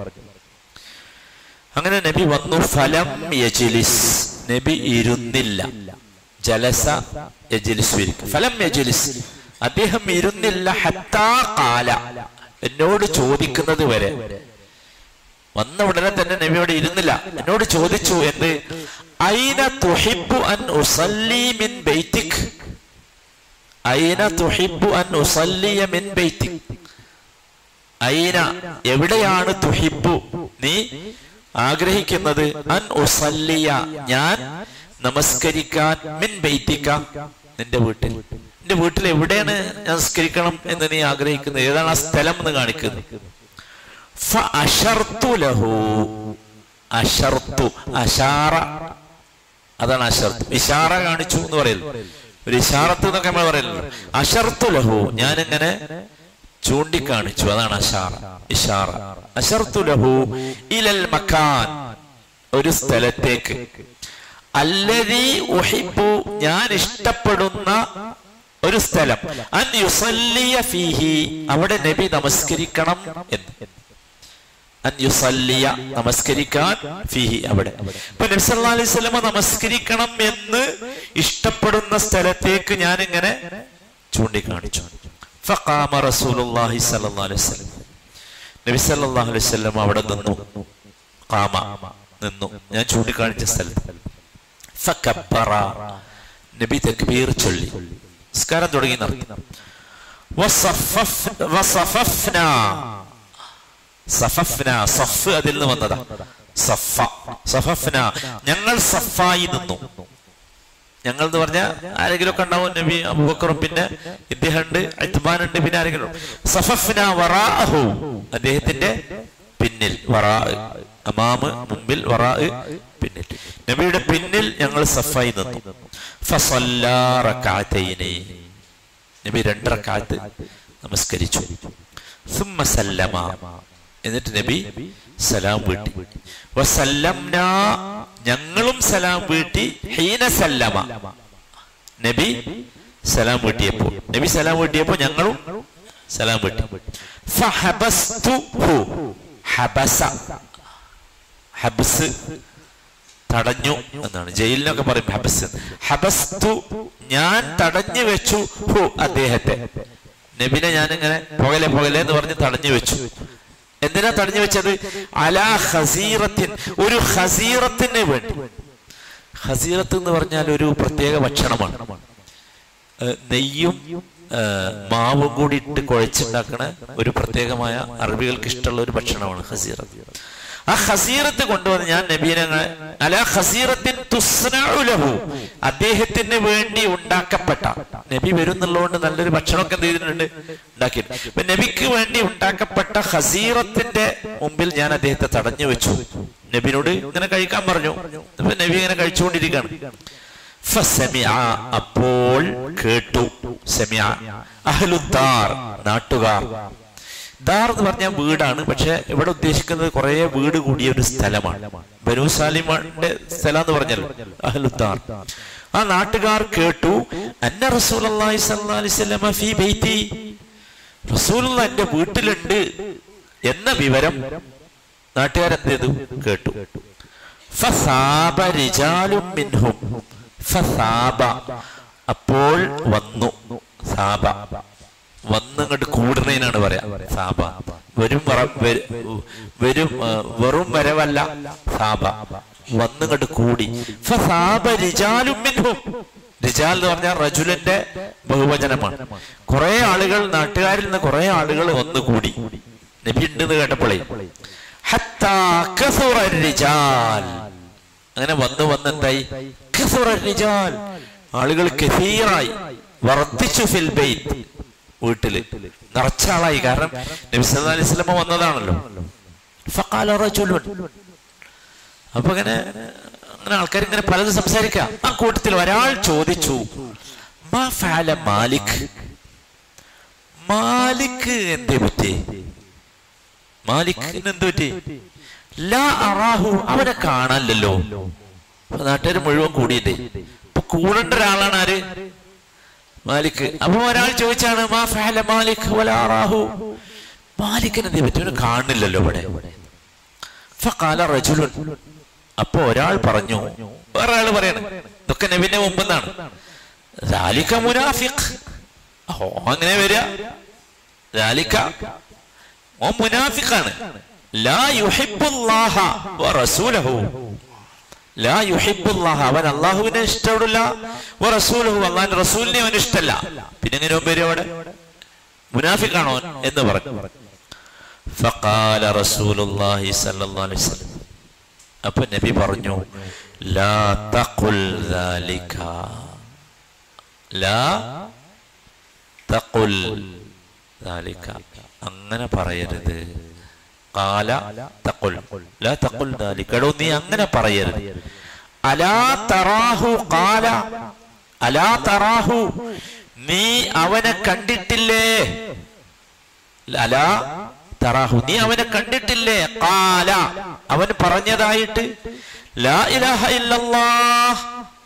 അങ്ങനെ നബി വന്നു ഫലം യജിലിസ് നബി ഇരുന്നില്ല ജലസ യജിലിസ് ഇരിക്കും ഫലം യജിലിസ് അദ്ദേഹം ഇരുന്നില്ല ഹത്താ കാല എന്നോട് ചോദിക്കുന്നത് വരെ വന്ന ഉടനെ തന്നെ നബിയോട് ഇരുന്നില്ല എന്നോട് ചോദിച്ചു എന്ത് ഐന തുഹിബ്ബു അൻ ഉസല്ലി മിൻ ബൈതിക് ഐന തുഹിബ്ബു അൻ ഉസല്ലിയ മിൻ ബൈതിക് ഐന എവിടെയാണ് തുഹിബ്ബു നീ ആഗ്രഹിക്കുന്നത് അൻ ഉസല്ലിയ ഞാൻ നമസ്കരിക്കാൻ മിൻ ബൈത്തിക്ക നിന്റെ വീട്ടിൽ നിന്റെ വീട്ടിൽ എവിടെയാണ് ഞാൻ നമസ്കരിക്കണം എന്ന് നീ ആഗ്രഹിക്കുന്നത് ഏതാണ് ആ സ്ഥലം എന്ന് കാണിക്കുന്നത് ഫഅശർതു ലഹു അശർത്തു അശാറ അതാണ് അശർത്ത് ഇഷാറ കാണിച്ചു എന്ന് പറയുന്നത് ഒരു ഇഷാറത്ത് എന്നൊക്കെ നമ്മൾ പറയുന്നത് അശർത്തു ലഹു ഞാനിങ്ങനെ ചൂണ്ടിക്കാണിച്ചു അതാണ് അഷാറ ഇഷാറ അശർത്തു ലഹു ഇലൽ മക്കാൻ ഒരു സ്ഥലത്തേക്ക് അല്ലതി ഉഹിബു ഞാൻ ഇഷ്ടപ്പെടുന്ന ഒരു സ്ഥലം അൻ യുസല്ലിയ ഫീഹി അവിടെ നബി നമസ്കരിക്കണം എന്ന് അൻ യുസല്ലിയ നമസ്കരിക്കാൻ ഫീഹി അവിടെ ഇപ്പൊ നബി സല്ലല്ലാഹു അലൈഹി വസല്ലമ നമസ്കരിക്കണം എന്ന് ഇഷ്ടപ്പെടുന്ന സ്ഥലത്തേക്ക് ഞാൻ ഇങ്ങനെ ചൂണ്ടിക്കാണിച്ചു ഫഖാമ റസൂലുള്ളാഹി സ്വല്ലല്ലാഹു അലൈഹി വസല്ലം നബി സല്ലല്ലാഹു അലൈഹി വസല്ലം അവിടെ നിന്നു ഖാമ നിന്നു ഞാൻ ചൂണ്ടിക്കാണിച്ച സ്ഥലത്ത് ഫകബ്ബറ നബി തക്ബീർ ചൊല്ലി നിസ്കാരം തുടങ്ങി നടത്തി വസഫഫ്- വസഫഫ്നാ സഫഫ്ന സഫ് അതിൽ നിന്ന് വന്നതാ സഫ സഫഫ്ന ഞങ്ങൾ സഫായി നിന്നു ഞങ്ങൾ എന്ന് പറഞ്ഞാൽ ആരെങ്കിലും ഒക്കെ ഉണ്ടാവും നബി അബൂബക്കറും പിന്നെ ഇദ്ദേഹം ഉണ്ട് അത്മാൻ ഉണ്ട് പിന്നെ ആരെങ്കിലും ഉണ്ട്. സഫഫ്ന വറാഅഹു അദ്ദേഹത്തിന്റെ പിന്നിൽ വറാ അമാമ് മുമ്പിൽ വറാ പിന്നിൽ നബിയുടെ പിന്നിൽ ഞങ്ങൾ സഫായി നിന്നു ഫസല്ലാ റക്അതൈനി നബി രണ്ട് റക്അത്ത് നമസ്കരിച്ചു സുമ്മ സല്ലമ എന്നിട്ട് നബി സലാം വീട്ടി വസല്ലംന ഞങ്ങളും സലാം വീട്ടി ഹീന സല്ലമ നബി സലാം വീട്ടിയപ്പോ നബി സലാം വീട്ടിയപ്പോ ഞങ്ങളും സലാം വീട്ടി ഫഹബസ്തുഹു. ഹബസ ഹബ്സ് തടഞ്ഞു എന്നാണ് ജയിലിനൊക്കെ പറയും ഹബസ് ഹബസ്തു ഞാൻ തടഞ്ഞു വെച്ചു ഹു അദ്ദേഹത്തെ നബിനെ ഞാനിങ്ങനെ പുകലെ പുകലെ എന്ന് പറഞ്ഞ് തടഞ്ഞു വെച്ചു എന്തിനാ തടഞ്ഞു വെച്ചത് അലാ ഹസീറത്തിൻ ഒരു ഹസീറത്തിന് വേണ്ടി ഹസീറത്ത് എന്ന് പറഞ്ഞാൽ ഒരു പ്രത്യേക ഭക്ഷണമാണ് ഏഹ് നെയ്യും ഏഹ് മാവും കൂടി ഇട്ട് കുഴച്ചുണ്ടാക്കണ ഒരു പ്രത്യേകമായ അറബികൾക്ക് ഇഷ്ടമുള്ള ഒരു ഭക്ഷണമാണ് ഹസീറത്ത് ആ ഹസീറത്ത് കൊണ്ടുവന്ന് ഞാൻ നബീനെ അല ഹസീറത്തിൻ തുസ്നഉ ലഹു അദ്ദേഹത്തിന് വേണ്ടി ഉണ്ടാക്കപ്പെട്ട നബി വരുന്നുള്ളതുകൊണ്ട് നല്ലൊരു ഭക്ഷണമൊക്കെ എന്ത് ചെയ്തിട്ടുണ്ട് ഉണ്ടാക്കിയിട്ടുണ്ട് അപ്പൊ നബിക്ക് വേണ്ടി ഉണ്ടാക്കപ്പെട്ട ഹസീറത്തിന്റെ മുമ്പിൽ ഞാൻ അദ്ദേഹത്തെ തടഞ്ഞു വെച്ചു നബിനോട് ഇങ്ങനെ കഴിക്കാൻ പറഞ്ഞു അപ്പൊ നബി ഇങ്ങനെ കഴിച്ചുകൊണ്ടിരിക്കുകയാണ് ഫസമിഅ അപ്പോൾ കേട്ടു സമിഅ അഹ്ലുദ്ദാർ നാട്ടുകാർ ദാർ എന്ന് പറഞ്ഞാൽ വീടാണ് പക്ഷെ ഇവിടെ ഉദ്ദേശിക്കുന്നത് കുറെ വീട് കൂടിയ ഒരു സ്ഥലമാണ് ബനു സാലിമാന്റെ സ്ഥലം എന്ന് പറഞ്ഞല്ലോ അഹ്ലുദ്ദാർ ആ നാട്ടുകാർ കേട്ടു അന്ന റസൂലുള്ളാഹി സ്വല്ലല്ലാഹി അലൈഹി വസല്ലമ ഫീ ബൈതി റസൂലുള്ള എന്റെ വീട്ടിലുണ്ട് എന്ന വിവരം നാട്ടുകാരെന്ത് ചെയ്തു കേട്ടു ഫസാബ റിജാലും മിൻഹും ഫസാബ അപ്പോൾ വന്നു സാബ വന്നിങ്ങോട്ട് കൂടുന്നതിനാണ് പറയാ സാബ വരും വറ- വരു- വരും ആ, വെറും വരവല്ല സാബ വന്നിങ്ങോട്ട് കൂടി ഫസാബ റിജാലും മിൻഹും റിജാൽ എന്ന് പറഞ്ഞാൽ റജുലന്റെ ബഹുവചനമാണ് കുറെ ആളുകൾ നാട്ടുകാരിൽ നിന്ന് കുറെ ആളുകൾ വന്നു കൂടി നബി ഉണ്ടെന്ന് കേട്ടപ്പോഴേ ഹത്താ കസുറ റിജാൽ അങ്ങനെ വന്ന് വന്ന് എന്തായി കസുറ റിജാൽ ആളുകൾ കസീറായി വർദ്ധിച്ചു ഫിൽ ബൈത്ത് വീട്ടില് നിറച്ച ആളായി കാരണം നബി സല്ലല്ലാഹു അലൈഹി വസല്ലമ വന്നതാണല്ലോ ഫഖാല റജുലുൻ അപ്പൊ ഇങ്ങനെ അങ്ങനെ ആൾക്കാർ ഇങ്ങനെ പലതും സംസാരിക്കാം ആ കൂട്ടത്തിൽ ഒരാൾ ചോദിച്ചു മാ ഫഅല മാലിക് മാലിക് എന്തേ പറ്റി മാലിക്കിന് എന്ത് പറ്റി ലാ അറാഹു അവനെ കാണാനില്ലല്ലോ അപ്പൊ നാട്ടുകാർ മുഴുവൻ കൂടിയില്ലേ ഇപ്പൊ കൂടേണ്ട ഒരാളാണ് ആര് മാലിക് അപ്പൊ ഒരാൾ ചോദിച്ചാണ് മാ ഫഅല മാലിക് വലാ അറാഹു മാലിക്കിന് എന്തേ പറ്റി അവനെ കാണുന്നില്ലല്ലോ ഇവിടെ ഫഖാല റജുലുൻ അപ്പൊ ഒരാൾ പറഞ്ഞു വേറെ ആള് പറയണം ഇതൊക്കെ നബിന്റെ മുമ്പെന്നാണ് ذَلِكَ മുനാഫിഖ് ഓ അങ്ങനെ വരിക ذَلِكَ ഓ മുനാഫിഖാണ് ലാ യുഹിബ്ബുല്ലാഹ വറസൂലഹു ലാ യുഹിബ്ബുല്ലാഹ അവൻ അള്ളാഹുവിനെ ഇഷ്ടപ്പെടില്ല വറസൂലഹു അള്ളാഹിന്റെ റസൂലിനെ അവൻ ഇഷ്ടമല്ല പിന്നെ എങ്ങനെ വരും അവിടെ മുനാഫിഖാണോ അവൻ എന്ന് പറഞ്ഞു ഫഖാല റസൂലുള്ളാഹി സ്വല്ലല്ലാഹു അലൈഹി വസല്ലം അപ്പൊ നബി പറഞ്ഞു ലാ തഖുൽ ദാലിക ലാ തഖുൽ ദാലിക അങ്ങനെ പറയരുത് കാല തഖുൽ ലാ തഖുൽ ദാലിക എടോ നീ അങ്ങനെ പറയരുത് അലാ തറാഹു കാല അലാ തറാഹു നീ അവനെ കണ്ടിട്ടില്ലേ അലാ തറാഹു നീ അവനെ കണ്ടിട്ടില്ലേ കാല അവൻ പറഞ്ഞതായിട്ട് ലാ ഇലാഹ ഇല്ലല്ലാഹ്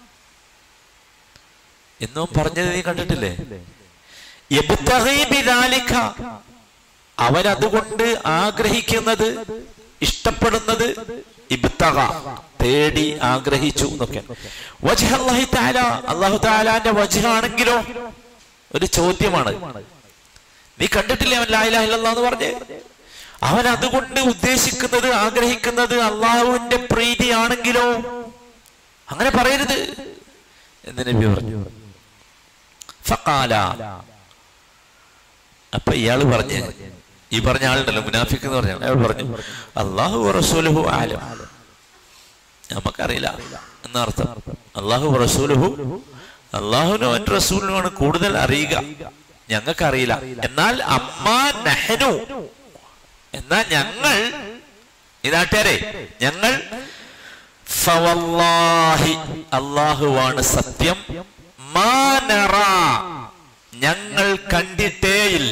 എന്നും പറഞ്ഞത് നീ കണ്ടിട്ടില്ലേ യബ്തഗി ബിദാലിക. അവൻ അതുകൊണ്ട് ആഗ്രഹിക്കുന്നത് ഇഷ്ടപ്പെടുന്നത് ഇബ്തഗ തേടി ആഗ്രഹിച്ചു എന്നൊക്കെ വജ്ഹ അല്ലാഹി തആല അല്ലാഹു തആലാന്റെ വജ്ഹാണെങ്കിലോ ഒരു ചോദ്യമാണ് നീ കണ്ടിട്ടില്ലേ അവൻ ലായിലാ എന്ന് പറഞ്ഞ് അവൻ അതുകൊണ്ട് ഉദ്ദേശിക്കുന്നത് ആഗ്രഹിക്കുന്നത് അള്ളാഹുവിന്റെ പ്രീതിയാണെങ്കിലോ അങ്ങനെ പറയരുത് എന്ന് നബി പറഞ്ഞു ഫഖാല അപ്പൊ ഇയാള് പറഞ്ഞ് ഈ പറഞ്ഞ ആളുണ്ടല്ലോ മുനാഫിക്ക് എന്ന് പറഞ്ഞ അയാൾ പറഞ്ഞു അള്ളാഹു റസൂലുഹു ആലം നമുക്കറിയില്ല എന്നർത്ഥം അള്ളാഹു റസൂലുഹു അള്ളാഹുനും അവൻ റസൂലിനുമാണ് കൂടുതൽ അറിയുക ഞങ്ങൾക്കറിയില്ല എന്നാൽ അമ്മ നഹനു എന്നാൽ ഞങ്ങൾ ഈ നാട്ടുകാരെ ഞങ്ങൾ ഫവല്ലാഹി അള്ളാഹുവാണ് സത്യം മാ നറ ഞങ്ങൾ കണ്ടിട്ടേയില്ല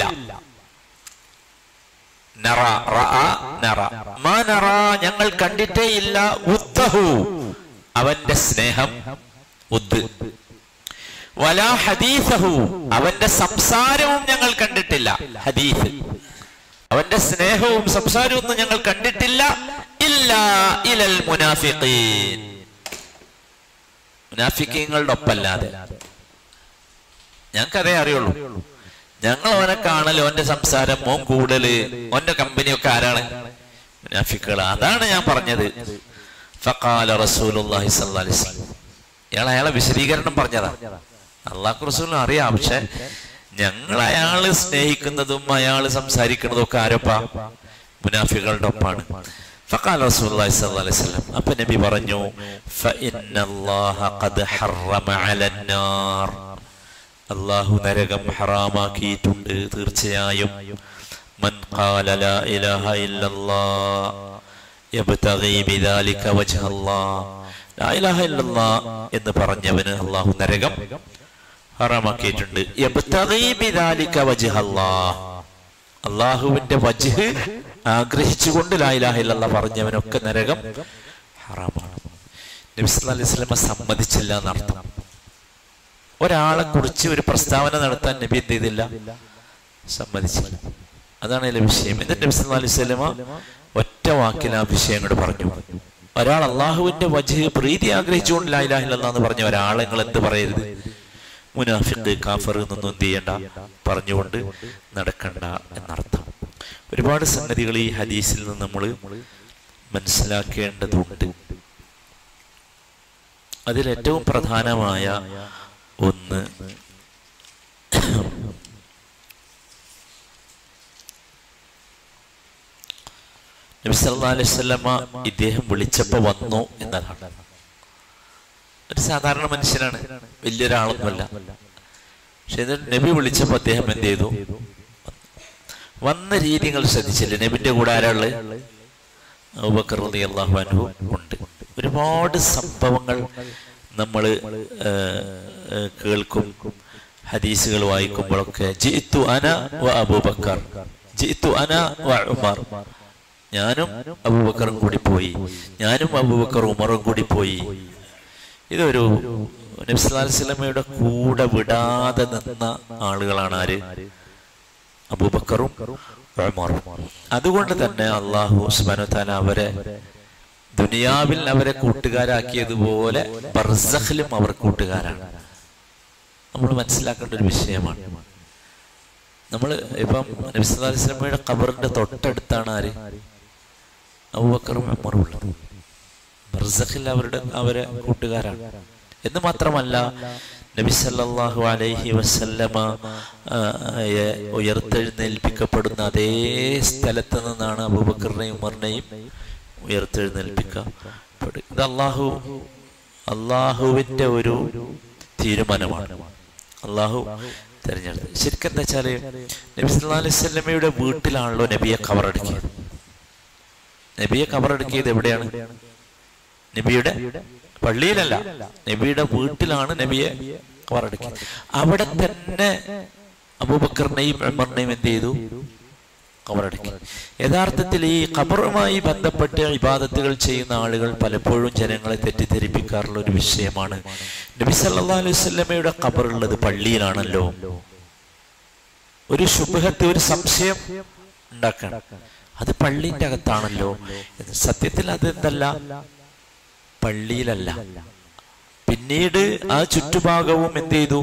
നറ റഅ നറ മാ നറ ഞങ്ങൾ കണ്ടിട്ടേയില്ല ഉദ്ദഹു അവന്റെ സ്നേഹം ഉദ് വലാ ഹദീസഹു അവന്റെ സംസാരവും ഞങ്ങൾ കണ്ടിട്ടില്ല ഹദീസ് അവന്റെ സ്നേഹവും സംസാരവും ഒന്നും ഞങ്ങൾ കണ്ടിട്ടില്ല ഇല്ലാ ഇലൽ മുനാഫിഖീൻ മുനാഫിക്കീങ്ങളുടെ ഒപ്പല്ലാതെ ഞങ്ങൾക്ക് അതേ അറിയുള്ളൂ ഞങ്ങൾ അവനെ കാണല് ഓന്റെ സംസാരം മോൻ കൂടല് ഓന്റെ കമ്പനിയൊക്കെ ആരാണ് മുനാഫിക്കുകൾ അതാണ് ഞാൻ പറഞ്ഞത് ഫഖാല റസൂലുള്ളാഹി സ്വല്ലല്ലാഹി അലൈഹി വസല്ലം ഇയാൾ അയാളെ വിശദീകരണം പറഞ്ഞതാ അള്ളാഹു റസൂലിനും അറിയാം പക്ഷെ ഞങ്ങൾ അയാള് സ്നേഹിക്കുന്നതും അയാള് സംസാരിക്കുന്നതും ഒക്കെ ആരൊപ്പാ മുനാഫികളുടെ ഒപ്പാണ് فقال رسول الله صلى الله عليه وسلم അപ്പൊ നബി പറഞ്ഞു فإن الله قد حرم على النار അള്ളാഹു നരകം ഹറാമാക്കിയിട്ടുണ്ട് തീർച്ചയായും മൻ ഖാല ലാ ഇലാഹ ഇല്ലല്ലാഹ് യബ്തഗി ബിദാലിക വജ്ഹ അല്ലാഹ് ലാ ഇലാഹ ഇല്ലല്ലാഹ് എന്ന് പറഞ്ഞവന് അള്ളാഹു നരകം ഹറാമാക്കിയിട്ടുണ്ട് യബ്തഗി ബിദാലിക വജ്ഹ അല്ലാഹ് അള്ളാഹുവിന്റെ വജ്ഹ് ആഗ്രഹിച്ചുകൊണ്ട് ലാ ഇലാഹ ഇല്ലല്ലാഹ് പറഞ്ഞവനൊക്കെ നരകം ഹറാമാണ് നബി സല്ലല്ലാഹു അലൈഹി വസല്ലമ സമ്മതിച്ചില്ല എന്നർത്ഥം ഒരാളെ കുറിച്ച് ഒരു പ്രസ്താവന നടത്താൻ നബി എന്ത് ചെയ്തില്ല സമ്മതിച്ചില്ല അതാണ് അതിലെ വിഷയം എന്നിട്ട് നബി സല്ലല്ലാഹു അലൈഹി വസല്ലമ ഒറ്റ വാക്കിൽ ആ വിഷയം കൂടെ പറഞ്ഞു ഒരാൾ അള്ളാഹുവിന്റെ വജ് പ്രീതി ആഗ്രഹിച്ചുകൊണ്ട് ലാ ഇലാഹ ഇല്ലല്ലാഹ് എന്ന് പറഞ്ഞ ഒരാളെ നിങ്ങൾ എന്ത് പറയരുത് മുനാഫിഖ് കാഫർ എന്നൊന്നും എന്ത് ചെയ്യണ്ട പറഞ്ഞുകൊണ്ട് നടക്കണ്ട എന്നർത്ഥം ഒരുപാട് സംഗതികൾ ഈ ഹദീസിൽ നിന്ന് നമ്മൾ മനസ്സിലാക്കേണ്ടതുണ്ട് അതിൽ ഏറ്റവും പ്രധാനമായ ഒന്ന് നബി സല്ലല്ലാഹു അലൈഹി വസല്ലമ ഇദ്ദേഹം വിളിച്ചപ്പോ വന്നു എന്നതാണ് ഒരു സാധാരണ മനുഷ്യനാണ് വലിയൊരാളൊന്നുമല്ല പക്ഷെ എന്നിട്ട് നബി വിളിച്ചപ്പോ അദ്ദേഹം എന്ത് ചെയ്തു വന്ന രീതി നിങ്ങൾ ശ്രദ്ധിച്ചില്ലേ നബിന്റെ കൂടെ ആരാള് അബൂബക്കർ റളിയല്ലാഹു അൻഹു ഉണ്ട് ഒരുപാട് സംഭവങ്ങൾ നമ്മൾ കേൾക്കും ഹദീസുകൾ വായിക്കുമ്പോഴൊക്കെ ജിത്തു അന വ അബൂബക്കർ ജിത്തു അന വ ഉമർ ഞാനും അബൂബക്കറും കൂടി പോയി ഞാനും അബൂബക്കർ ഉമറും കൂടി പോയി ഇതൊരു നബ്സലാസ്ലമയുടെ കൂടെ വിടാതെ നിന്ന ആളുകളാണ് ആര് അബൂബക്കറും ഉമറും അതുകൊണ്ട് തന്നെ അള്ളാഹു സുബാനുത്താൻ അവരെ ദുനിയാവിൽ അവരെ കൂട്ടുകാരാക്കിയതുപോലെ ബർസഖിലും അവർ കൂട്ടുകാരാണ് നമ്മൾ മനസ്സിലാക്കേണ്ട ഒരു വിഷയമാണ് നമ്മൾ ഇപ്പം നബിസ്വലാസ്ലമയുടെ ഖബറിന്റെ തൊട്ടടുത്താണ് ആര് അബൂബക്കറും ഉമറും ഉള്ളത് ബർസഖിൽ അവരുടെ അവരെ കൂട്ടുകാരാണ് എന്ന് മാത്രമല്ല നബി സല്ലല്ലാഹു അലൈഹി വസല്ലമ ഉയർത്തെഴുന്നേൽപ്പിക്കപ്പെടുന്ന അതേ സ്ഥലത്ത് നിന്നാണ് അബൂബക്കറിനെയും ഉമറിനെയും ഉയർത്തെഴുന്നേൽപ്പിക്കപ്പെടും ഇത് അള്ളാഹു അള്ളാഹുവിന്റെ ഒരു തീരുമാനമാണ് അള്ളാഹു തെരഞ്ഞെടുത്തത് ശരിക്കും എന്താ വെച്ചാല് നബി സല്ലല്ലാഹു അലൈഹി വസല്ലമയുടെ വീട്ടിലാണല്ലോ നബിയെ കവറടക്കിയത് നബിയെ കവറടക്കിയത് എവിടെയാണ് നബിയുടെ പള്ളിയിലല്ല നബിയുടെ വീട്ടിലാണ് നബിയെ കവറടക്കിയത് അവിടെ തന്നെ അബൂബക്കറിനെയും ഉമറിനെയും എന്ത് ചെയ്തു കബറടക്കി യഥാർത്ഥത്തിൽ ഈ ഖബറുമായി ബന്ധപ്പെട്ട് ഇബാദത്തുകൾ ചെയ്യുന്ന ആളുകൾ പലപ്പോഴും ജനങ്ങളെ തെറ്റിദ്ധരിപ്പിക്കാറുള്ള ഒരു വിഷയമാണ് നബി സല്ലല്ലാഹു അലൈഹി വസല്ലമയുടെ ഖബറുള്ളത് പള്ളിയിലാണല്ലോ ഒരു ശുഭഹത്ത് ഒരു സംശയം ഉണ്ടാക്കണം അത് പള്ളിന്റെ അകത്താണല്ലോ സത്യത്തിൽ അത് എന്തല്ല പള്ളിയിലല്ല പിന്നീട് ആ ചുറ്റുഭാഗവും എന്ത് ചെയ്തു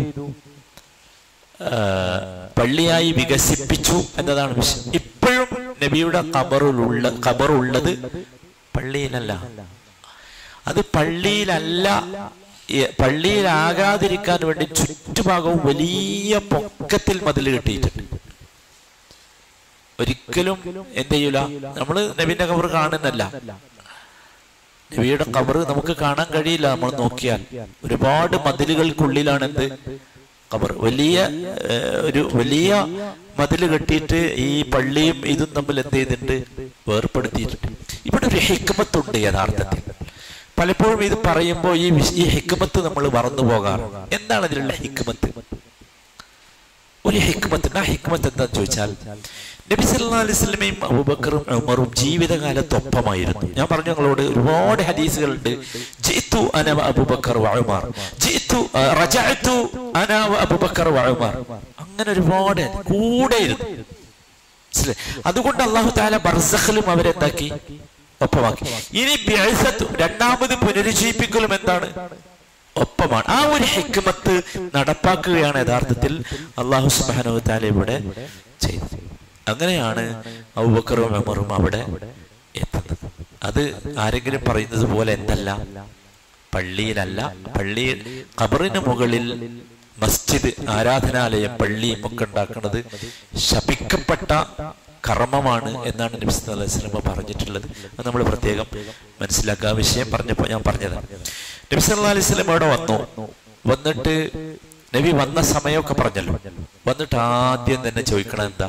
പള്ളിയായി വികസിപ്പിച്ചു എന്നതാണ് വിഷയം ഇപ്പോഴും നബിയുടെ ഖബറിലുള്ള ഖബറുള്ളത് പള്ളിയിലല്ല അത് പള്ളിയിലല്ല പള്ളിയിലാകാതിരിക്കാൻ വേണ്ടി ചുറ്റുഭാഗവും വലിയ പൊക്കത്തിൽ മതിൽ കെട്ടിയിട്ടുണ്ട് ഒരിക്കലും എന്ത് ചെയ്യൂല നമ്മള് നബിന്റെ ഖബർ കാണുന്നല്ല നബിയുടെ ഖബർ നമുക്ക് കാണാൻ കഴിയില്ല നമ്മൾ നോക്കിയാൽ ഒരുപാട് മതിലുകൾക്കുള്ളിലാണ് എന്ത് ഖബർ വലിയ ഒരു വലിയ മതിൽ കെട്ടിയിട്ട് ഈ പള്ളിയും ഇതും തമ്മിൽ എന്ത് ചെയ്തിട്ടുണ്ട് വേർപ്പെടുത്തിയിട്ടുണ്ട് ഇവിടെ ഒരു ഹിക്മത്തുണ്ട് യഥാർത്ഥത്തിൽ പലപ്പോഴും ഇത് പറയുമ്പോൾ ഈ ഈ ഹിക്മത്ത് നമ്മൾ മറന്നു പോകാറുണ്ട് എന്താണ് ഇതിലുള്ള ഹിക്മത്ത് ഒരു ഹിക്മത്ത് ആ ഹിക്മത്ത് എന്താന്ന് ചോദിച്ചാൽ നബി സല്ലല്ലാഹു അലൈഹി വസല്ലമയും അബൂബക്കറും ഉമറും ജീവിതകാലത്തൊപ്പമായിരുന്നു ഞാൻ പറഞ്ഞു നിങ്ങളോട് ഒരുപാട് ഹദീസുകളുണ്ട് ജിത്തു അന അബൂബക്കർ വ ഉമർ ജിത്തു റജഅതു അന വ അബൂബക്കർ വ ഉമർ അങ്ങനെ ഒരുപാട് കൂടെ ഇരുന്നു മനസ്സിലായി? അതുകൊണ്ട് അള്ളാഹു താല ബർസഖിലും അവരെന്താക്കി ഒപ്പമാക്കി ഇനി ബിഅസത്തും രണ്ടാമത് പുനരുജ്ജീവിപ്പിക്കലും എന്താണ് ഒപ്പമാണ് ആ ഒരു ഹിക്മത്ത് നടപ്പാക്കുകയാണ് യഥാർത്ഥത്തിൽ അള്ളാഹു സുബാനു താല ഇവിടെ ചെയ്തത് അങ്ങനെയാണ് ഔബക്കറും മെമറും അവിടെ എത്തുന്നത് അത് ആരെങ്കിലും പറയുന്നത് പോലെ എന്തല്ല പള്ളിയിലല്ല പള്ളിയിൽ ഖബറിന് മുകളിൽ മസ്ജിദ് ആരാധനാലയം പള്ളിയും ഒക്കെ ഉണ്ടാക്കുന്നത് ശപിക്കപ്പെട്ട കർമ്മമാണ് എന്നാണ് നബി സല്ലല്ലാഹു അലൈഹി വസല്ലം പറഞ്ഞിട്ടുള്ളത് അത് നമ്മൾ പ്രത്യേകം മനസ്സിലാക്കുക ആ വിഷയം പറഞ്ഞപ്പോൾ ഞാൻ പറഞ്ഞത് നബി സല്ലല്ലാഹു അലൈഹി വസല്ലം അവിടെ വന്നു വന്നിട്ട് നബി വന്ന സമയമൊക്കെ പറഞ്ഞല്ലോ വന്നിട്ട് ആദ്യം തന്നെ ചോദിക്കണം എന്താ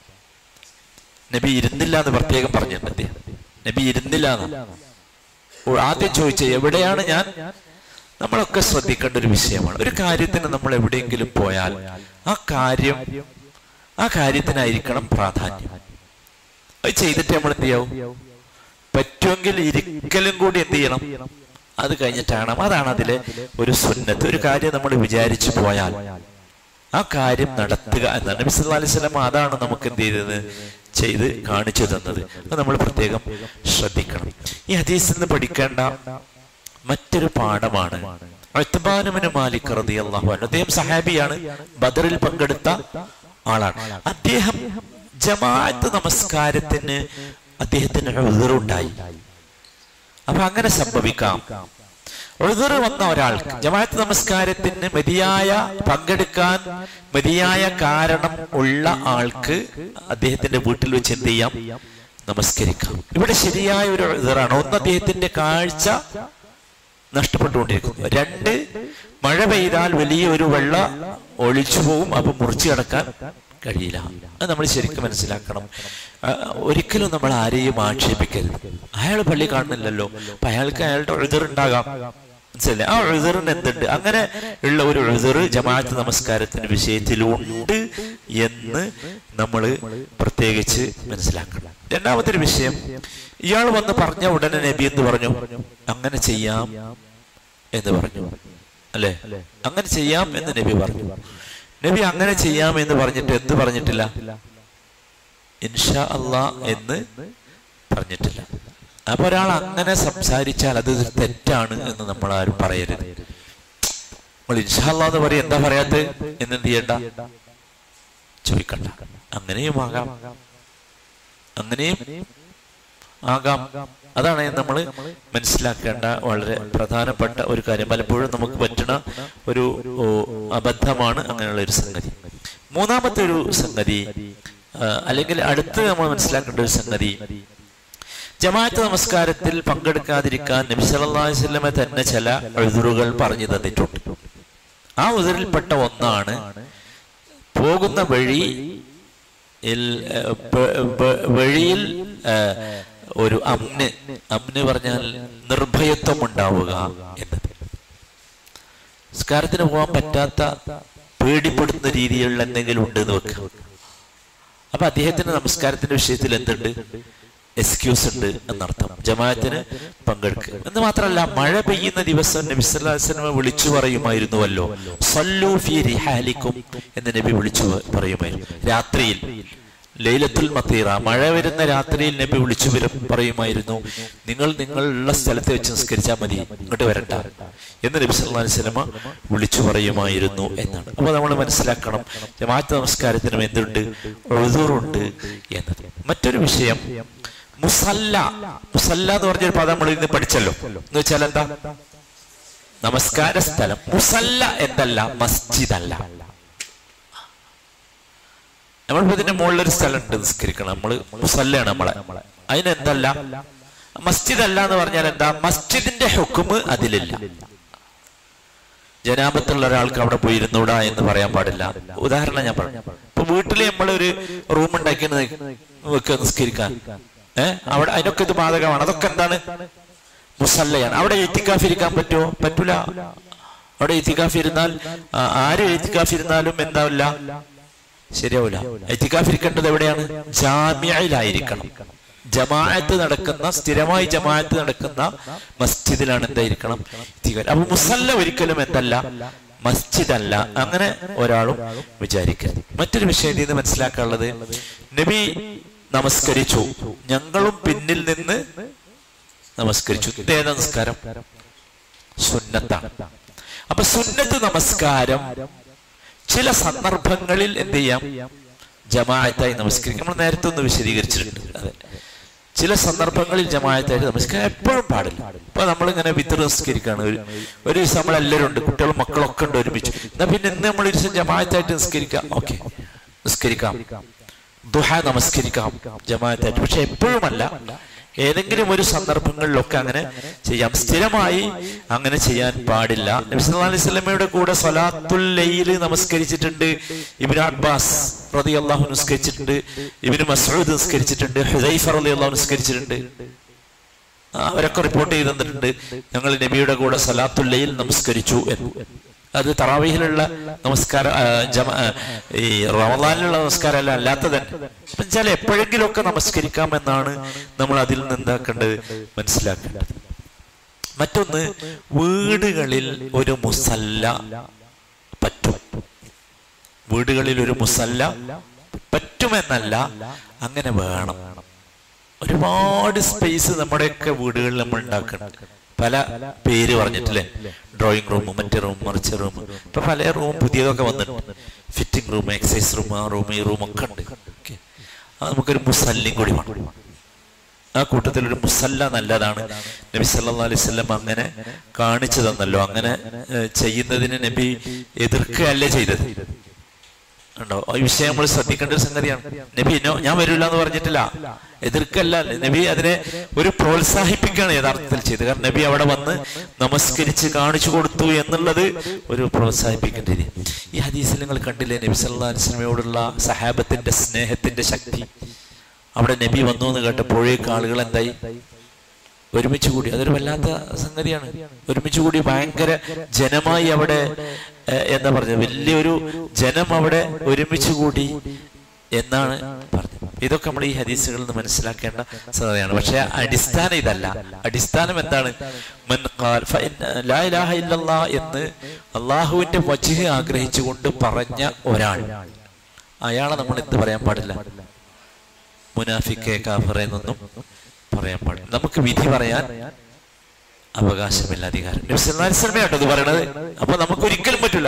നബി ഇരുന്നില്ല എന്ന് പ്രത്യേകം പറഞ്ഞിട്ടുണ്ട് അദ്ദേഹം നബി ഇരുന്നില്ല എന്ന് ഓ, ആദ്യം ചോദിച്ച എവിടെയാണ് ഞാൻ നമ്മളൊക്കെ ശ്രദ്ധിക്കേണ്ട ഒരു വിഷയമാണ് ഒരു കാര്യത്തിന് നമ്മൾ എവിടെയെങ്കിലും പോയാൽ ആ കാര്യം ആ കാര്യത്തിനായിരിക്കണം പ്രാധാന്യം അത് ചെയ്തിട്ട് നമ്മൾ എന്ത് ചെയ്യാവും പറ്റുമെങ്കിൽ ഇരിക്കലും കൂടി എന്ത് ചെയ്യണം അത് കഴിഞ്ഞിട്ടാണ് അതാണ് അതിലെ ഒരു സുന്നത്ത് ഒരു കാര്യം നമ്മൾ വിചാരിച്ചു പോയാൽ ആ കാര്യം നടത്തുക എന്നാണ് നബി സല്ലല്ലാഹു അലൈഹി വസല്ലം അതാണ് നമുക്ക് എന്ത് ചെയ്തത് ചെയ്ത് കാണിച്ചു തന്നത് അത് നമ്മൾ പ്രത്യേകം ശ്രദ്ധിക്കണം ഈ ഹദീസിൽ നിന്ന് പഠിക്കേണ്ട മറ്റൊരു പാഠമാണ് ഉത്ബാനുബിന് മാലിക് റളിയല്ലാഹു അൻഹു അദ്ദേഹം സഹാബിയാണ് ബദറിൽ പങ്കെടുത്ത ആളാണ് അദ്ദേഹം ജമാഅത്ത് നമസ്കാരത്തിന് അദ്ദേഹത്തിന് ഉദറുണ്ടായി അപ്പൊ അങ്ങനെ സംഭവിക്കാം ഉഴുതുറ് വന്ന ഒരാൾക്ക് ജമാഅത്ത് നമസ്കാരത്തിന് മതിയായ പങ്കെടുക്കാൻ മതിയായ കാരണം ഉള്ള ആൾക്ക് അദ്ദേഹത്തിന്റെ വീട്ടിൽ വെച്ച് എന്ത് ചെയ്യാം നമസ്കരിക്കാം ഇവിടെ ശരിയായ ഒരു ഉഴുതറാണ് ഒന്ന് അദ്ദേഹത്തിന്റെ കാഴ്ച നഷ്ടപ്പെട്ടുകൊണ്ടിരിക്കുന്നു രണ്ട് മഴ പെയ്താൽ വലിയ ഒരു വെള്ള ഒളിച്ചു പോകും അപ്പൊ മുറിച്ചു കിടക്കാൻ കഴിയില്ല അത് നമ്മൾ ശരിക്കും മനസ്സിലാക്കണം ആ, ഒരിക്കലും നമ്മൾ ആരെയും ആക്ഷേപിക്കരുത് അയാൾ പള്ളി കാണുന്നില്ലല്ലോ അപ്പൊ അയാൾക്ക് അയാളുടെ എഴുതറുണ്ടാകാം മനസ്സിലല്ലേ ആ എഴുതറിന് എന്തുണ്ട് അങ്ങനെ ഉള്ള ഒരു എഴുതറ് ജമാഅത്ത് നമസ്കാരത്തിന്റെ വിഷയത്തിലുണ്ട് എന്ന് നമ്മൾ പ്രത്യേകിച്ച് മനസ്സിലാക്കണം രണ്ടാമത്തെ ഒരു വിഷയം ഇയാൾ വന്ന് പറഞ്ഞ ഉടനെ നബി എന്ന് പറഞ്ഞു അങ്ങനെ ചെയ്യാം എന്ന് പറഞ്ഞു അല്ലെ അങ്ങനെ ചെയ്യാം എന്ന് നബി പറഞ്ഞു നബി അങ്ങനെ ചെയ്യാം എന്ന് പറഞ്ഞിട്ട് എന്ത് പറഞ്ഞിട്ടില്ല ഇൻഷാ അള്ളാ എന്ന് പറഞ്ഞിട്ടില്ല അപ്പൊ ഒരാൾ അങ്ങനെ സംസാരിച്ചാൽ അത് ഒരു തെറ്റാണ് എന്ന് നമ്മൾ ആരും പറയരുത് നമ്മൾ ഇൻഷാ അള്ളാ എന്ന് പറയും എന്താ പറയാത്തത് എന്ന് എന്ത് ചെയ്യണ്ട ചോദിക്കണ്ട അങ്ങനെയും ആകാം അങ്ങനെയും ആകാം അതാണ് നമ്മൾ മനസ്സിലാക്കേണ്ട വളരെ പ്രധാനപ്പെട്ട ഒരു കാര്യം പലപ്പോഴും നമുക്ക് പറ്റുന്ന ഒരു ഓ, അബദ്ധമാണ് അങ്ങനെയുള്ള ഒരു സംഗതി മൂന്നാമത്തെ ഒരു സംഗതി ആ, അല്ലെങ്കിൽ അടുത്ത് നമ്മൾ മനസ്സിലാക്കേണ്ട ഒരു സംഗതി ജമാഅത്ത് നമസ്കാരത്തിൽ പങ്കെടുക്കാതിരിക്കാൻ നബി സല്ലല്ലാഹു അലൈഹി വസല്ലമ തന്നെ ചില എഴുതുറുകൾ പറഞ്ഞു തന്നിട്ടുണ്ട് ആ ഉതിരിൽപ്പെട്ട ഒന്നാണ് പോകുന്ന വഴി ഇൽ- ഏഹ് ബ- ബ- വഴിയിൽ ഏഹ്, ഒരു അമ്ന് അമ്ന് പറഞ്ഞാൽ നിർഭയത്വം ഉണ്ടാവുക എന്നത് നിസ്കാരത്തിന് പോകാൻ പറ്റാത്ത പേടിപ്പെടുത്തുന്ന രീതിയിലുള്ള എന്തെങ്കിലും ഉണ്ട് എന്ന് വെക്കുക അപ്പൊ അദ്ദേഹത്തിന് നമസ്കാരത്തിന്റെ വിഷയത്തിൽ എന്തുണ്ട് എക്സ്ക്യൂസ് ഉണ്ട് എന്നർത്ഥം ജമാഅത്തിന് പങ്കെടുക്കുക എന്ന് മാത്രമല്ല മഴ പെയ്യുന്ന ദിവസം നബി സല്ലല്ലാഹു അലൈഹി വസല്ലം വിളിച്ചു പറയുമായിരുന്നുവല്ലോ സല്ലു ഫി റിഹാലിക്കും എന്ന് നബി വിളിച്ചു പറയുമായിരുന്നു രാത്രിയിൽ ലൈലത്തുൽ മത്തീറ മഴ വരുന്ന രാത്രിയിൽ നബി വിളിച്ചു വരും പറയുമായിരുന്നു നിങ്ങൾ നിങ്ങളുള്ള സ്ഥലത്ത് വെച്ച് നിസ്കരിച്ചാൽ മതി ഇങ്ങോട്ട് വരണ്ട എന്ന് നബി സല്ലല്ലാഹു അലൈഹി വസല്ലമ വിളിച്ചു പറയുമായിരുന്നു എന്നാണ് അപ്പൊ നമ്മൾ മനസ്സിലാക്കണം ജമാഅത്ത് നമസ്കാരത്തിനും എന്തുണ്ട് ഉഴുതൂറുണ്ട് എന്നത് മറ്റൊരു വിഷയം മുസല്ല മുസല്ല എന്ന് പറഞ്ഞൊരു പദം നമ്മൾ ഇന്ന് പഠിച്ചല്ലോ എന്ന് വെച്ചാൽ എന്താ നമസ്കാര സ്ഥലം മുസല്ല എന്തല്ല മസ്ജിദ് അല്ല നമ്മളിപ്പോ ഇതിന്റെ മുകളിലൊരു സ്ഥലം ഉണ്ട് നിസ്കരിക്കണം നമ്മള് മുസല്ലയാണ് നമ്മളെ അതിനെന്തല്ല മസ്ജിദ് അല്ല എന്ന് പറഞ്ഞാൽ എന്താ മസ്ജിദിന്റെ ഹുക്കുമ് അതിലില്ല ജനാപത്തുള്ള ഒരാൾക്ക് അവിടെ പോയി ഇരുന്നൂടാ എന്ന് പറയാൻ പാടില്ല ഉദാഹരണം ഞാൻ പറഞ്ഞു ഇപ്പൊ വീട്ടിൽ നമ്മൾ ഒരു റൂം ഉണ്ടാക്കി വെക്കുക നിസ്കരിക്കാൻ ഏഹ് അവിടെ അതിനൊക്കെ ഇത് ബാധകമാണ് അതൊക്കെ എന്താണ് മുസല്ലയാണ് അവിടെ എത്തിക്കാഫ് ഇരിക്കാൻ പറ്റുമോ പറ്റൂല അവിടെ എത്തിക്കാഫ് ഇരുന്നാൽ ആ, ആര് എത്തിക്കാഫ് ഇരുന്നാലും എന്താവില്ല ശരിയാവില്ല എത്തിക്കാഫ് ഇരിക്കേണ്ടത് എവിടെയാണ് ജാമ്യയിലായിരിക്കണം ജമാഅത്ത് നടക്കുന്ന സ്ഥിരമായി ജമാഅത്ത് നടക്കുന്ന മസ്ജിദിലാണ് എന്തായിരിക്കണം ഇത്തികാഫ്. അപ്പൊ മുസല്ല ഒരിക്കലും എന്തല്ല മസ്ജിദ് അല്ല അങ്ങനെ ഒരാളും വിചാരിക്കരുത് മറ്റൊരു വിഷയം ഇതിൽ നിന്ന് മനസ്സിലാക്കാനുള്ളത് നബി നമസ്കരിച്ചു ഞങ്ങളും പിന്നിൽ നിന്ന് നമസ്കരിച്ചു ഇതേ നമസ്കാരം സുന്നത്താണ് അപ്പൊ സുന്നത്ത് നമസ്കാരം ചില സന്ദർഭങ്ങളിൽ എന്ത് ചെയ്യാം ജമാഅത്തായി നമസ്കരിക്കാം നമ്മൾ നേരത്തെ ഒന്ന് വിശദീകരിച്ചിട്ടുണ്ട് അതെ ചില സന്ദർഭങ്ങളിൽ ജമാഅത്തായിട്ട് നമസ്കാരം എപ്പോഴും പാടില്ല ഇപ്പൊ നമ്മളിങ്ങനെ വിത്ത് നമസ്കരിക്കാണ് ഒരു ഒരു ദിവസം നമ്മളെല്ലാവരും ഉണ്ട് കുട്ടികളും മക്കളൊക്കെ ഉണ്ട് ഒരുമിച്ച് എന്നാ പിന്നെ ഇന്ന് നമ്മൾ ഒരു ദിവസം ജമാഅത്തായിട്ട് നിസ്കരിക്കാം ഓക്കെ നിസ്കരിക്കാം ദുഹ നമസ്കരിക്കാം ജമാഅത്തായിട്ട് പക്ഷെ എപ്പോഴുമല്ല ഏതെങ്കിലും ഒരു സന്ദർഭങ്ങളിലൊക്കെ അങ്ങനെ ചെയ്യാം സ്ഥിരമായി അങ്ങനെ ചെയ്യാൻ പാടില്ല നബി സല്ലല്ലാഹു അലൈഹി വസല്ലമയുടെ കൂടെ സ്വലാത്തുൽ ലൈല് നമസ്കരിച്ചിട്ടുണ്ട് ഇബ്നു അബ്ബാസ് റളിയല്ലാഹു അൻഹു നിസ്കരിച്ചിട്ടുണ്ട് ഇബ്നു മസ്ഊദ് നിസ്കരിച്ചിട്ടുണ്ട് ഹുദൈഫ റളിയല്ലാഹു നിസ്കരിച്ചിട്ടുണ്ട് ആ, അവരൊക്കെ റിപ്പോർട്ട് ചെയ്ത് തന്നിട്ടുണ്ട് ഞങ്ങൾ നബിയുടെ കൂടെ സലാത്തുൽ ലൈൽ നമസ്കരിച്ചു എന്ന് അത് തറാവീഹിലുള്ള നമസ്കാരം ആ, ജമ- ആ, ഈ റമദാനിലുള്ള നമസ്കാരം അല്ല അല്ലാത്തത് അപ്പം വെച്ചാൽ എപ്പോഴെങ്കിലുമൊക്കെ നമസ്കരിക്കാം എന്നാണ് നമ്മൾ അതിൽ നിന്ന് എന്താക്കേണ്ടത് മനസ്സിലാക്കേണ്ടത് മറ്റൊന്ന് വീടുകളിൽ ഒരു മുസല്ല പറ്റും വീടുകളിൽ ഒരു മുസല്ല പറ്റുമെന്നല്ല അങ്ങനെ വേണം ഒരുപാട് സ്പേസ് നമ്മുടെയൊക്കെ വീടുകളിൽ നമ്മൾ ഉണ്ടാക്കണം പല പേര് പറഞ്ഞിട്ടില്ലേ ഡ്രോയിങ് റൂം മറ്റേ റൂം മറിച്ച റൂം ഇപ്പൊ പല റൂം പുതിയതൊക്കെ വന്നിട്ടുണ്ട് ഫിറ്റിംഗ് റൂം എക്സസൈസ് റൂം ആ റൂം ഈ റൂം ഒക്കെ ഉണ്ട് Okay. അത് നമുക്കൊരു മുസല്ലിയും കൂടി വേണം ആ കൂട്ടത്തിൽ ഒരു മുസല്ല നല്ലതാണ് നബി സല്ലല്ലാഹു അലൈഹി വസല്ലം അങ്ങനെ കാണിച്ചു തന്നല്ലോ അങ്ങനെ ഏഹ്, ചെയ്യുന്നതിന് നബി എതിർക്കുകയല്ല ചെയ്തത് ഉണ്ടോ ഈ വിഷയം നമ്മൾ ശ്രദ്ധിക്കേണ്ട ഒരു സംഗതിയാണ് നബി നോ ഞാൻ വരില്ല എന്ന് പറഞ്ഞിട്ടില്ല എതിർക്കല്ല നബി അതിനെ ഒരു പ്രോത്സാഹിപ്പിക്കുകയാണ് യഥാർത്ഥത്തിൽ ചെയ്തത് കാരണം നബി അവിടെ വന്ന് നമസ്കരിച്ച് കാണിച്ചു കൊടുത്തു എന്നുള്ളത് ഒരു പ്രോത്സാഹിപ്പിക്കേണ്ട രീതി ഈ ഹദീസിൽ നിങ്ങൾ കണ്ടില്ലേ നബി സല്ലല്ലാഹു അലൈഹി വസല്ലമയോടുള്ള സഹാബത്തിന്റെ സ്നേഹത്തിന്റെ ശക്തി അവിടെ നബി വന്നു എന്ന് കേട്ടപ്പോഴേക്ക് ആളുകൾ എന്തായി ഒരുമിച്ച് കൂടി അതൊരു വല്ലാത്ത സംഗതിയാണ് ഒരുമിച്ച് കൂടി ഭയങ്കര ജനമായി അവിടെ ഏഹ്, എന്താ പറഞ്ഞത് വലിയൊരു ജനം അവിടെ ഒരുമിച്ച് കൂടി എന്നാണ് പറഞ്ഞത് ഇതൊക്കെ നമ്മൾ ഈ ഹദീസുകളിൽ നിന്ന് മനസ്സിലാക്കേണ്ട സംഗതിയാണ് പക്ഷെ അടിസ്ഥാനം ഇതല്ല അടിസ്ഥാനം എന്താണ് മൻ ഖാൽ ഫഇന്ന ലാ ഇലാഹ ഇല്ലല്ലാഹ് എന്ന് അള്ളാഹുവിന്റെ വജ്ഹ് ആഗ്രഹിച്ചുകൊണ്ട് പറഞ്ഞ ഒരാൾ അയാളെ നമ്മൾ എന്ത് പറയാൻ പാടില്ല മുനാഫിക്കെ കാഫറ എന്നൊന്നും പറയാൻ പാടില്ല നമുക്ക് വിധി പറയാൻ അവകാശമില്ല അധികാരം നബ്സല്ലാസ്ലമയാട്ടോ ഇത് പറയണത് അപ്പൊ നമുക്ക് ഒരിക്കലും പറ്റില്ല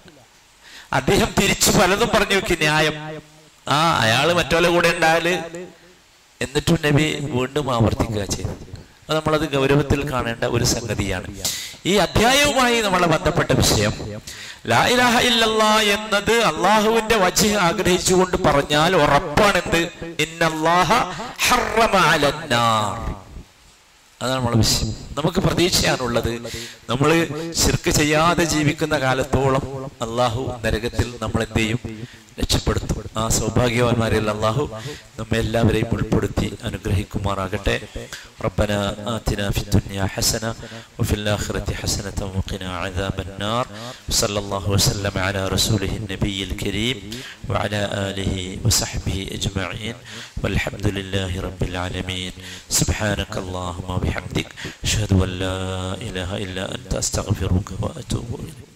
അദ്ദേഹം തിരിച്ചു പലതും പറഞ്ഞു വെക്കി ന്യായം ആ അയാള് മറ്റോലെ കൂടെ ഉണ്ടായാല് എന്നിട്ടും നബി വീണ്ടും ആവർത്തിക്കുക ചെയ്തു അത് നമ്മളത് ഗൗരവത്തിൽ കാണേണ്ട ഒരു സംഗതിയാണ് ഈ അധ്യായവുമായി നമ്മളെ ബന്ധപ്പെട്ട വിഷയം ലാ ഇലാഹ ഇല്ലല്ലാ എന്നത് അള്ളാഹുവിന്റെ വജ് ആഗ്രഹിച്ചുകൊണ്ട് പറഞ്ഞാൽ ഉറപ്പാണെന്ത് ഇന്നല്ലാഹ ഹറമ അലന്നാർ അതാണ് നമ്മളെ വിഷയം നമുക്ക് പ്രതീക്ഷയാണുള്ളത് നമ്മൾ ശിർക്ക് ചെയ്യാതെ ജീവിക്കുന്ന കാലത്തോളം അള്ളാഹു നരകത്തിൽ നമ്മൾ എന്ത് ചെയ്യും രക്ഷപ്പെടുത്തും ആ സൗഭാഗ്യവാന്മാരിൽ അള്ളാഹു നമ്മെ എല്ലാവരെയും ഉൾപ്പെടുത്തി അനുഗ്രഹിക്കുമാറാകട്ടെ ربنا آتنا في الدنيا حسنة وفي الآخرة حسنة وقنا عذاب النار صلى الله وسلم على رسوله النبي الكريم وعلى آله وصحبه أجمعين والحمد لله رب العالمين سبحانك اللهم وبحمدك أشهد أن لا إله إلا أنت أستغفرك وأتوب إليك